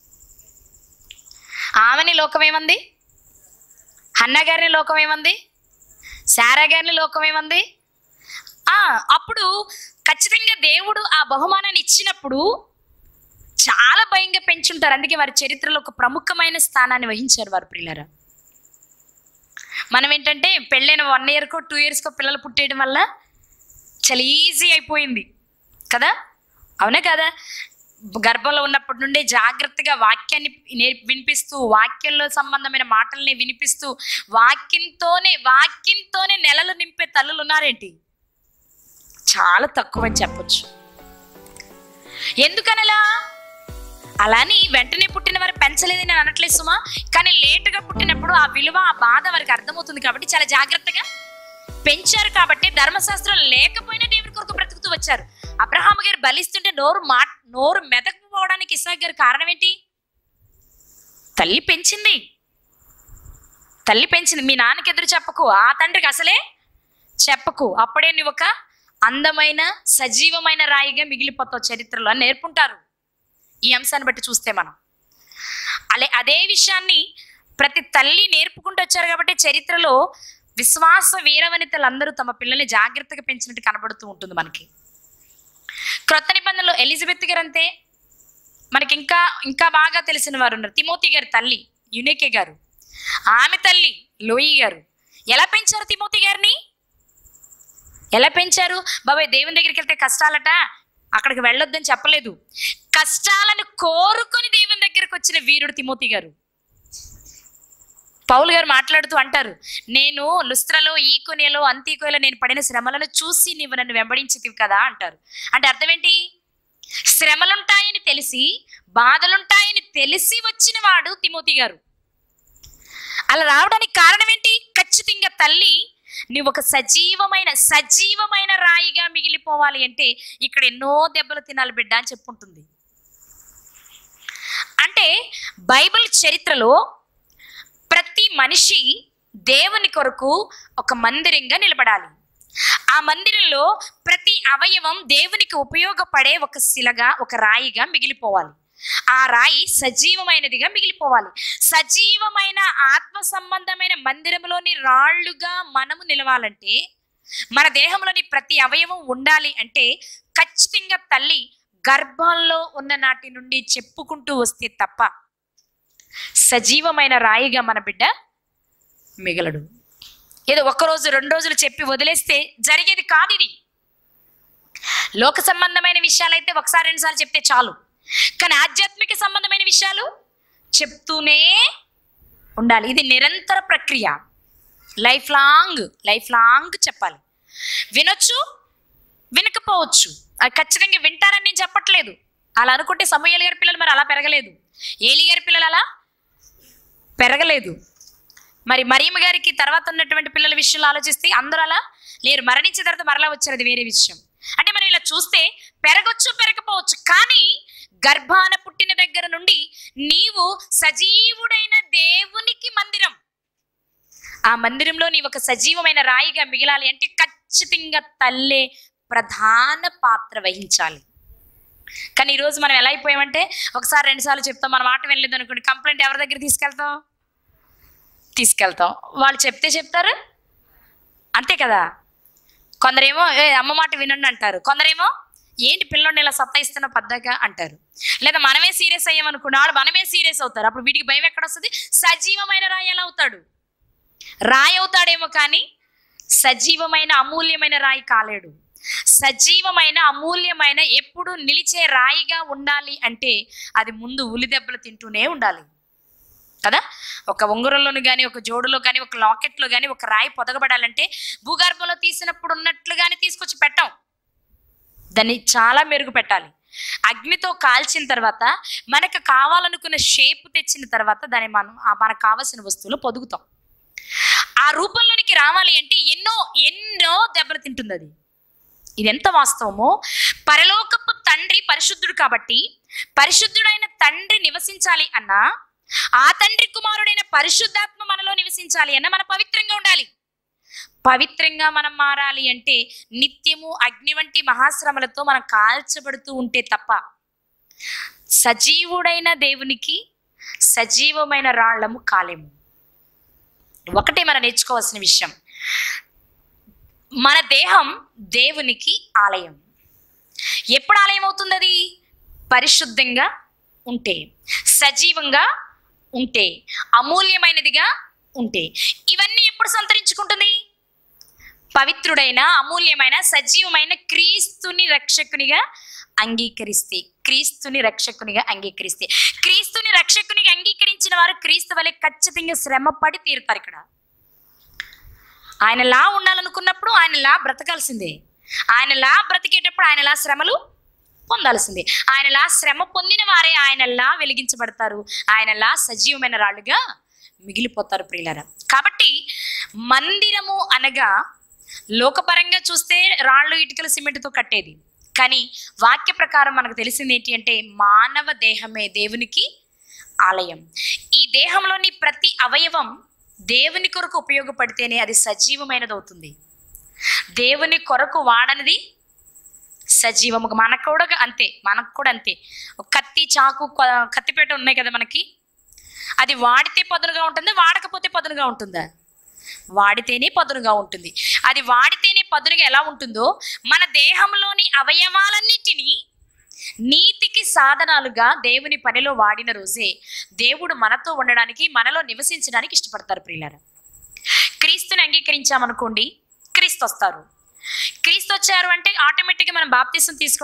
ఆమెని లోకం ఏమంది హన్న గారిని లోకం ఏమంది శారా గారిని లోకం ఏమంది ఆ అప్పుడు ఖచ్చితంగా దేవుడు ఆ బహుమానాన్ని ఇచ్చినప్పుడు చాలా భయంగా పెంచుంటారు అందుకే వారి చరిత్రలో ఒక ప్రముఖమైన స్థానాన్ని వహించారు వారు పిల్లరా మనం ఏంటంటే పెళ్ళైన వన్ ఇయర్కో టూ ఇయర్స్కో పిల్లలు పుట్టేయడం వల్ల చాలా ఈజీ అయిపోయింది కదా అవునా కదా గర్భంలో ఉన్నప్పటి నుండే జాగ్రత్తగా వాక్యాన్ని నేర్ వినిపిస్తూ వాక్యంలో సంబంధమైన మాటల్ని వినిపిస్తూ వాక్యంతోనే వాక్యంతోనే నెలలు నింపే తల్లులు ఉన్నారేంటి చాలా తక్కువ అని చెప్పొచ్చు ఎందుకనలా అలాని వెంటనే పుట్టిన వారు పెంచలేదని నేను అనట్లేదు సుమా కానీ లేటుగా పుట్టినప్పుడు ఆ విలువ ఆ బాధ వారికి అర్థమవుతుంది కాబట్టి చాలా జాగ్రత్తగా పెంచారు కాబట్టి ధర్మశాస్త్రం లేకపోయినా దేవుడి కొరకు బ్రతుకుతూ వచ్చారు అబ్రహాం గారు బలిస్తుంటే నోరు మా నోరు మెదకపోవడానికి ఇసాక్ గారి కారణం ఏంటి తల్లి పెంచింది తల్లి పెంచింది మీ నాన్నకి ఎదురు చెప్పకు ఆ తండ్రికి అసలే చెప్పకు అప్పుడే నువ్వు ఒక అందమైన సజీవమైన రాయిగా మిగిలిపోతావు చరిత్రలో అని నేర్పుంటారు ఈ అంశాన్ని బట్టి చూస్తే మనం అలే అదే విషయాన్ని ప్రతి తల్లి నేర్పుకుంటూ వచ్చారు కాబట్టి చరిత్రలో విశ్వాస వీరవనితలందరూ తమ పిల్లల్ని జాగ్రత్తగా పెంచినట్టు కనబడుతూ ఉంటుంది మనకి క్రొత్త నిబంధనలో ఎలిజబెత్ గారు అంతే మనకి ఇంకా ఇంకా బాగా తెలిసిన వారు ఉన్నారు తిమోతి గారి తల్లి యునికే గారు ఆమె తల్లి లోయి గారు ఎలా పెంచారు తిమోతి గారిని ఎలా పెంచారు బాబాయ్ దేవుని దగ్గరికి వెళ్తే కష్టాలట అక్కడికి వెళ్ళొద్దని చెప్పలేదు కష్టాలను కోరుకొని దేవుని దగ్గరకు వచ్చిన వీరుడు తిమోతి గారు పౌలు గారు మాట్లాడుతూ అంటారు నేను లుస్త్రలో ఈ కొనేలో అంతీకోయలో నేను పడిన శ్రమలను చూసి నీవు నన్ను వెంబడించితివి కదా అంటారు అంటే అర్థం ఏంటి శ్రమలుంటాయని తెలిసి బాధలుంటాయని తెలిసి వచ్చిన వాడు తిమోతి గారు అలా రావడానికి కారణం ఏంటి ఖచ్చితంగా తల్లి నువ్వు ఒక సజీవమైన సజీవమైన రాయిగా మిగిలిపోవాలి అంటే ఇక్కడ ఎన్నో దెబ్బలు తినాలి బిడ్డ అని చెప్పుంటుంది అంటే బైబిల్ చరిత్రలో ప్రతి మనిషి దేవుని కొరకు ఒక మందిరంగా నిలబడాలి ఆ మందిరంలో ప్రతి అవయవం దేవునికి ఉపయోగపడే ఒక శిలగా ఒక రాయిగా మిగిలిపోవాలి ఆ రాయి సజీవమైనదిగా మిగిలిపోవాలి సజీవమైన ఆత్మ సంబంధమైన మందిరంలోని రాళ్ళుగా మనము నిలవాలంటే మన దేహంలోని ప్రతి అవయవం ఉండాలి అంటే ఖచ్చితంగా తల్లి గర్భంలో ఉన్న నాటి నుండి చెప్పుకుంటూ వస్తే తప్ప సజీవమైన రాయిగా మన బిడ్డ మిగలడు ఏదో ఒక్క రోజు రెండు రోజులు చెప్పి వదిలేస్తే జరిగేది కాదు ఇది లోక సంబంధమైన విషయాలైతే ఒకసారి రెండుసార్లు చెప్తే చాలు కానీ ఆధ్యాత్మిక సంబంధమైన విషయాలు చెప్తూనే ఉండాలి ఇది నిరంతర ప్రక్రియ లైఫ్ లాంగ్ లైఫ్ లాంగ్ చెప్పాలి వినొచ్చు వినకపోవచ్చు అది ఖచ్చితంగా వింటారని నేను చెప్పట్లేదు అలా అనుకుంటే సమూహలు గారి పిల్లలు మరి అలా పెరగలేదు ఏలి గారి పిల్లలు అలా పెరగలేదు మరి మరియమ్మ గారికి తర్వాత ఉన్నటువంటి పిల్లల విషయంలో ఆలోచిస్తే అందరూ అలా లేరు మరణించిన తర్వాత మరలా వచ్చారు అది వేరే విషయం అంటే మనం ఇలా చూస్తే పెరగొచ్చు పెరగపోవచ్చు కానీ గర్భాన పుట్టిన దగ్గర నుండి నీవు సజీవుడైన దేవునికి మందిరం ఆ మందిరంలో నీవు ఒక సజీవమైన రాయిగా మిగిలాలి అంటే ఖచ్చితంగా తల్లే ప్రధాన పాత్ర వహించాలి కానీ ఈరోజు మనం ఎలా అయిపోయామంటే ఒకసారి రెండుసార్లు చెప్తాం మన మాట వినలేదు అనుకోండి కంప్లైంట్ ఎవరి దగ్గర తీసుకెళ్తాం తీసుకెళ్తాం వాళ్ళు చెప్తే చెప్తారు అంతే కదా కొందరేమో ఏ అమ్మ మాట వినండి అంటారు కొందరేమో ఏంటి పిల్లోడిని ఇలా సత్తాయిస్తున్న పద్దగా అంటారు లేదా మనమే సీరియస్ అయ్యామనుకున్న వాళ్ళు మనమే సీరియస్ అవుతారు అప్పుడు వీటికి భయం ఎక్కడ వస్తుంది సజీవమైన రాయి ఎలా అవుతాడు రాయి అవుతాడేమో కానీ సజీవమైన అమూల్యమైన రాయి కాలేడు సజీవమైన అమూల్యమైన ఎప్పుడు నిలిచే రాయిగా ఉండాలి అంటే అది ముందు ఉలి దెబ్బలు తింటూనే ఉండాలి కదా ఒక ఉంగరంలోను కానీ ఒక జోడులో కానీ ఒక లాకెట్లో కానీ ఒక రాయి పొదగబడాలంటే భూగర్భంలో తీసినప్పుడు ఉన్నట్లుగానే తీసుకొచ్చి పెట్టాం దాన్ని చాలా మెరుగు పెట్టాలి అగ్నితో కాల్చిన తర్వాత మనకు కావాలనుకున్న షేప్ తెచ్చిన తర్వాత దాన్ని మనం ఆ మనకు కావాల్సిన వస్తువులు పొదుగుతాం ఆ రూపంలోనికి రావాలి అంటే ఎన్నో ఎన్నో దెబ్బలు తింటుంది అది ఇది ఎంత వాస్తవమో పరలోకపు తండ్రి పరిశుద్ధుడు కాబట్టి పరిశుద్ధుడైన తండ్రి నివసించాలి అన్నా ఆ తండ్రి కుమారుడైన పరిశుద్ధాత్మ మనలో నివసించాలి అన్న మనం పవిత్రంగా ఉండాలి పవిత్రంగా మనం మారాలి అంటే నిత్యము అగ్ని వంటి మహాశ్రమలతో మనం కాల్చబడుతూ ఉంటే తప్ప సజీవుడైన దేవునికి సజీవమైన రాళ్ళము కాలేము ఒకటే మనం నేర్చుకోవాల్సిన విషయం మన దేహం దేవునికి ఆలయం ఎప్పుడు ఆలయం అవుతుంది అది పరిశుద్ధంగా ఉంటే సజీవంగా ఉంటే అమూల్యమైనదిగా ఉంటే ఇవన్నీ ఎప్పుడు సంతరించుకుంటుంది పవిత్రుడైన అమూల్యమైన సజీవమైన క్రీస్తుని రక్షకునిగా అంగీకరిస్తే క్రీస్తుని రక్షకునిగా అంగీకరిస్తే క్రీస్తుని రక్షకునిగా అంగీకరించిన వారు క్రీస్తు వలె ఖచ్చితంగా శ్రమ పడి తీరుతారు ఇక్కడ ఆయనలా ఉండాలనుకున్నప్పుడు ఆయనలా బ్రతకాల్సిందే ఆయనలా బ్రతికేటప్పుడు ఆయనలా శ్రమలు పొందాల్సిందే ఆయనలా శ్రమ పొందిన వారే ఆయనలా వెలిగించబడతారు ఆయనలా సజీవమైన రాళ్ళుగా మిగిలిపోతారు ప్రియులరా కాబట్టి మందిరము అనగా లోకపరంగా చూస్తే రాళ్ళు ఇటుకల సిమెంట్తో కట్టేది కానీ వాక్య ప్రకారం మనకు తెలిసింది ఏంటి అంటే మానవ దేహమే దేవునికి ఆలయం ఈ దేహంలోని ప్రతి అవయవం దేవుని కొరకు ఉపయోగపడితేనే అది సజీవమైనది అవుతుంది దేవుని కొరకు వాడనిది సజీవము మనకు కూడా అంతే మనకు కూడా అంతే ఒక కత్తి చాకు కొ- కత్తిపేట ఉన్నాయి కదా మనకి అది వాడితే పదునుగా ఉంటుంది వాడకపోతే పదునుగా ఉంటుందా వాడితేనే పదునుగా ఉంటుంది అది వాడితేనే పదునుగా ఎలా ఉంటుందో మన దేహంలోని అవయవాలన్నిటినీ నీతికి సాధనాలుగా దేవుని పనిలో వాడిన రోజే దేవుడు మనతో ఉండడానికి మనలో నివసించడానికి ఇష్టపడతారు ప్రియులారా క్రీస్తుని అంగీకరించామనుకోండి క్రీస్తు వస్తారు క్రీస్తు వచ్చారు అంటే ఆటోమేటిక్గా మనం బాప్తీసం తీసుకుంటాం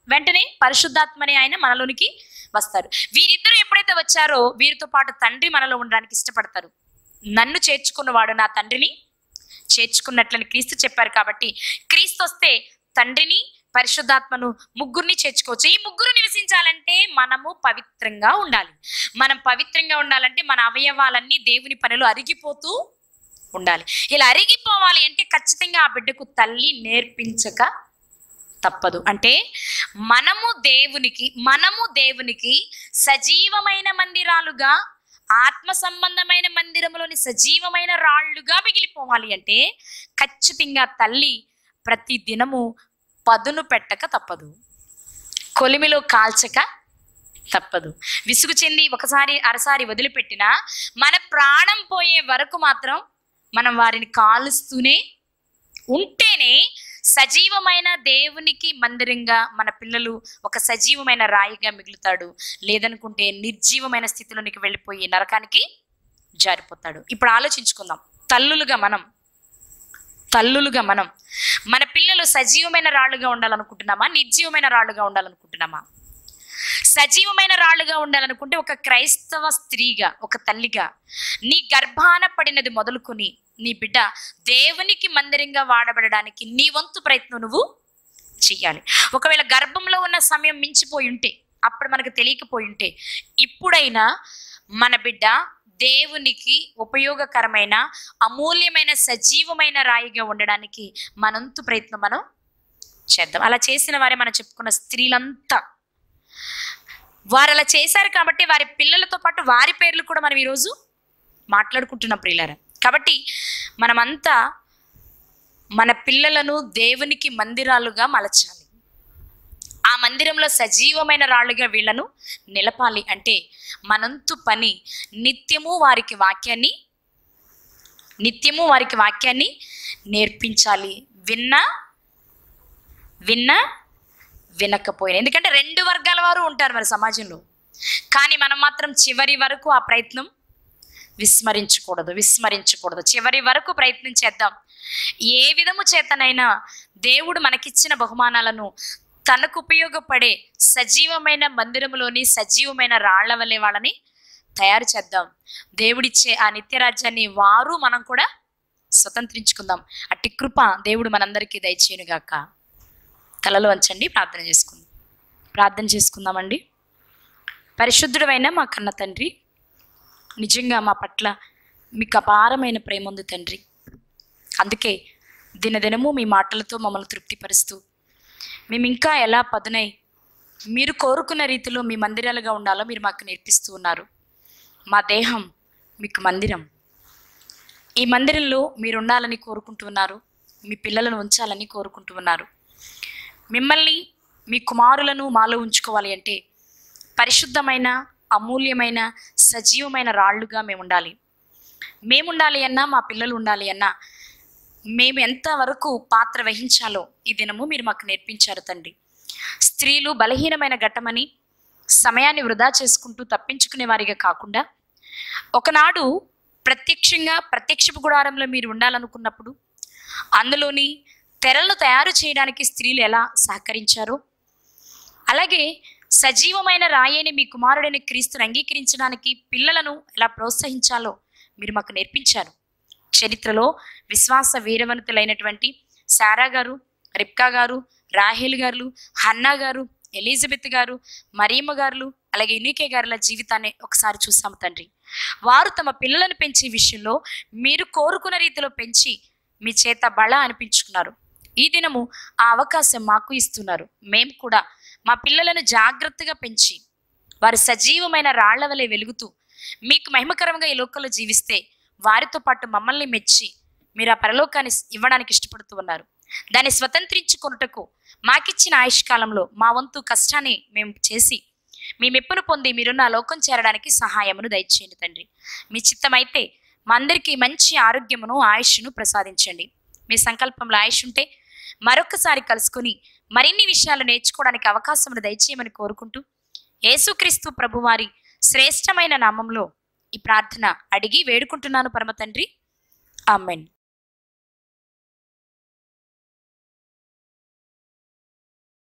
వెంటనే పరిశుద్ధాత్మని ఆయన మనలోనికి వస్తారు వీరిద్దరూ ఎప్పుడైతే వచ్చారో వీరితో పాటు తండ్రి మనలో ఉండడానికి ఇష్టపడతారు నన్ను చేర్చుకున్నవాడు నా తండ్రిని చేర్చుకున్నట్లని క్రీస్తు చెప్పారు కాబట్టి క్రీస్తు వస్తే తండ్రిని పరిశుద్ధాత్మను ముగ్గురిని చేర్చుకోవచ్చు ఈ ముగ్గురు నివసించాలంటే మనము పవిత్రంగా ఉండాలి మనం పవిత్రంగా ఉండాలంటే మన అవయవాలన్నీ దేవుని పనిలో అరిగిపోతూ ఉండాలి ఇలా అరిగిపోవాలి అంటే ఖచ్చితంగా ఆ బిడ్డకు తల్లి నేర్పించక తప్పదు అంటే మనము దేవునికి మనము దేవునికి సజీవమైన మందిరాలుగా ఆత్మ సంబంధమైన మందిరములోని సజీవమైన రాళ్ళుగా మిగిలిపోవాలి అంటే ఖచ్చితంగా తల్లి ప్రతి దినము పదును పెట్టక తప్పదు కొలిమిలో కాల్చక తప్పదు విసుగు చెంది ఒకసారి అరసారి వదిలిపెట్టినా మన ప్రాణం పోయే వరకు మాత్రం మనం వారిని కాలుస్తూనే ఉంటేనే సజీవమైన దేవునికి మందిరంగా మన పిల్లలు ఒక సజీవమైన రాయిగా మిగులుతాడు లేదనుకుంటే నిర్జీవమైన స్థితిలోనికి వెళ్ళిపోయి నరకానికి జారిపోతాడు ఇప్పుడు ఆలోచించుకుందాం తల్లులుగా మనం తల్లులుగా మనం మన పిల్లలు సజీవమైన రాళ్ళుగా ఉండాలనుకుంటున్నామా నిర్జీవమైన రాళ్ళుగా ఉండాలనుకుంటున్నామా సజీవమైన రాళ్ళుగా ఉండాలనుకుంటే ఒక క్రైస్తవ స్త్రీగా ఒక తల్లిగా నీ గర్భాన పడినది మొదలుకొని నీ బిడ్డ దేవునికి మందిరంగా వాడబడడానికి నీ వంతు ప్రయత్నం నువ్వు చెయ్యాలి ఒకవేళ గర్భంలో ఉన్న సమయం మించిపోయి ఉంటే అప్పుడు మనకు తెలియకపోయి ఉంటే ఇప్పుడైనా మన బిడ్డ దేవునికి ఉపయోగకరమైన అమూల్యమైన సజీవమైన రాయిగా ఉండడానికి మనంతు ప్రయత్నం మనం చేద్దాం అలా చేసిన వారే మనం చెప్పుకున్న స్త్రీలంతా వారు అలా చేశారు కాబట్టి వారి పిల్లలతో పాటు వారి పేర్లు కూడా మనం ఈరోజు మాట్లాడుకుంటున్నాం ప్రియులారా కాబట్టి మనమంతా మన పిల్లలను దేవునికి మందిరాలుగా మలచాలి ఆ మందిరంలో సజీవమైన రాళ్ళుగా వీళ్ళను నిలపాలి అంటే మనంతు పని నిత్యము వారికి వాక్యాన్ని నిత్యము వారికి వాక్యాన్ని నేర్పించాలి విన్నా విన్నా వినకపోయినా ఎందుకంటే రెండు వర్గాల వారు ఉంటారు మరి సమాజంలో కానీ మనం మాత్రం చివరి వరకు ఆ ప్రయత్నం విస్మరించకూడదు విస్మరించకూడదు చివరి వరకు ప్రయత్నం చేద్దాం ఏ విధము చేతనైనా దేవుడు మనకిచ్చిన బహుమానాలను తనకు ఉపయోగపడే సజీవమైన మందిరములోని సజీవమైన రాళ్ల వల్లే వాళ్ళని తయారు చేద్దాం దేవుడిచ్చే ఆ నిత్యరాజ్యాన్ని వారు మనం కూడా స్వతంత్రించుకుందాం అట్టి కృప దేవుడు మనందరికీ దయచేయునుగాక తలలో వంచండి ప్రార్థన చేసుకుందాం ప్రార్థన చేసుకుందామండి పరిశుద్ధుడమైన మా కన్న తండ్రి నిజంగా మా పట్ల మీకు అపారమైన ప్రేమ ఉంది తండ్రి అందుకే దినదినము మీ మాటలతో మమ్మల్ని తృప్తిపరుస్తూ మేము ఇంకా ఎలా పదునై మీరు కోరుకున్న రీతిలో మీ మందిరాలుగా ఉండాలో మీరు మాకు నేర్పిస్తూ ఉన్నారు మా దేహం మీకు మందిరం ఈ మందిరంలో మీరు ఉండాలని కోరుకుంటున్నారు మీ పిల్లలను ఉంచాలని కోరుకుంటూ ఉన్నారు మిమ్మల్ని మీ కుమారులను మాలో ఉంచుకోవాలి అంటే పరిశుద్ధమైన అమూల్యమైన సజీవమైన రాళ్ళుగా మేము ఉండాలి మేము ఉండాలి అన్నా మా పిల్లలు ఉండాలి అన్నా మేము ఎంతవరకు పాత్ర వహించాలో ఈ దినము మీరు మాకు నేర్పించారు తండ్రి స్త్రీలు బలహీనమైన ఘట్టమని సమయాన్ని వృధా చేసుకుంటూ తప్పించుకునే వారిగా కాకుండా ఒకనాడు ప్రత్యక్షంగా ప్రత్యక్షపు గుడారంలో మీరు ఉండాలనుకున్నప్పుడు అందులోని తెరలను తయారు చేయడానికి స్త్రీలు ఎలా సహకరించారో అలాగే సజీవమైన రాయని మీ కుమారుడైన క్రీస్తుని అంగీకరించడానికి పిల్లలను ఎలా ప్రోత్సహించాలో మీరు మాకు నేర్పించారు చరిత్రలో విశ్వాస వీరవనితులైనటువంటి సారా గారు రిప్కా గారు రాహేల్ గారు హన్నా గారు ఎలిజబెత్ గారు మరియమ్మ గారు అలాగే యునికే గారుల జీవితాన్ని ఒకసారి చూసాము తండ్రి వారు తమ పిల్లలను పెంచే విషయంలో మీరు కోరుకున్న రీతిలో పెంచి మీ చేత బళ అనిపించుకున్నారు ఈ దినము ఆ అవకాశం మాకు ఇస్తున్నారు మేము కూడా మా పిల్లలను జాగ్రత్తగా పెంచి వారి సజీవమైన రాళ్ల వలె వెలుగుతూ మీకు మహిమకరంగా ఈ లోకంలో జీవిస్తే వారితో పాటు మమ్మల్ని మెచ్చి మీరు ఆ పరలోకాన్ని ఇవ్వడానికి ఇష్టపడుతూ ఉన్నారు దాన్ని స్వతంత్రించుకొనుటకు మాకిచ్చిన ఆయుష్కాలంలో మా వంతు కష్టాన్ని మేము చేసి మీ మెప్పును పొంది మీరున్న ఆ లోకం చేరడానికి సహాయమును దయచేయండి తండ్రి మీ చిత్తమైతే మా అందరికీ మంచి ఆరోగ్యమును ఆయుష్ను ప్రసాదించండి మీ సంకల్పంలో ఆయుష్ ఉంటే మరొకసారి కలుసుకొని మరిన్ని విషయాలు నేర్చుకోవడానికి అవకాశమును దయచేయమని కోరుకుంటూ యేసుక్రీస్తు ప్రభువారి శ్రేష్టమైన నామంలో ఈ ప్రార్థన అడిగి వేడుకుంటున్నాను పరమ తండ్రి ఆమెన్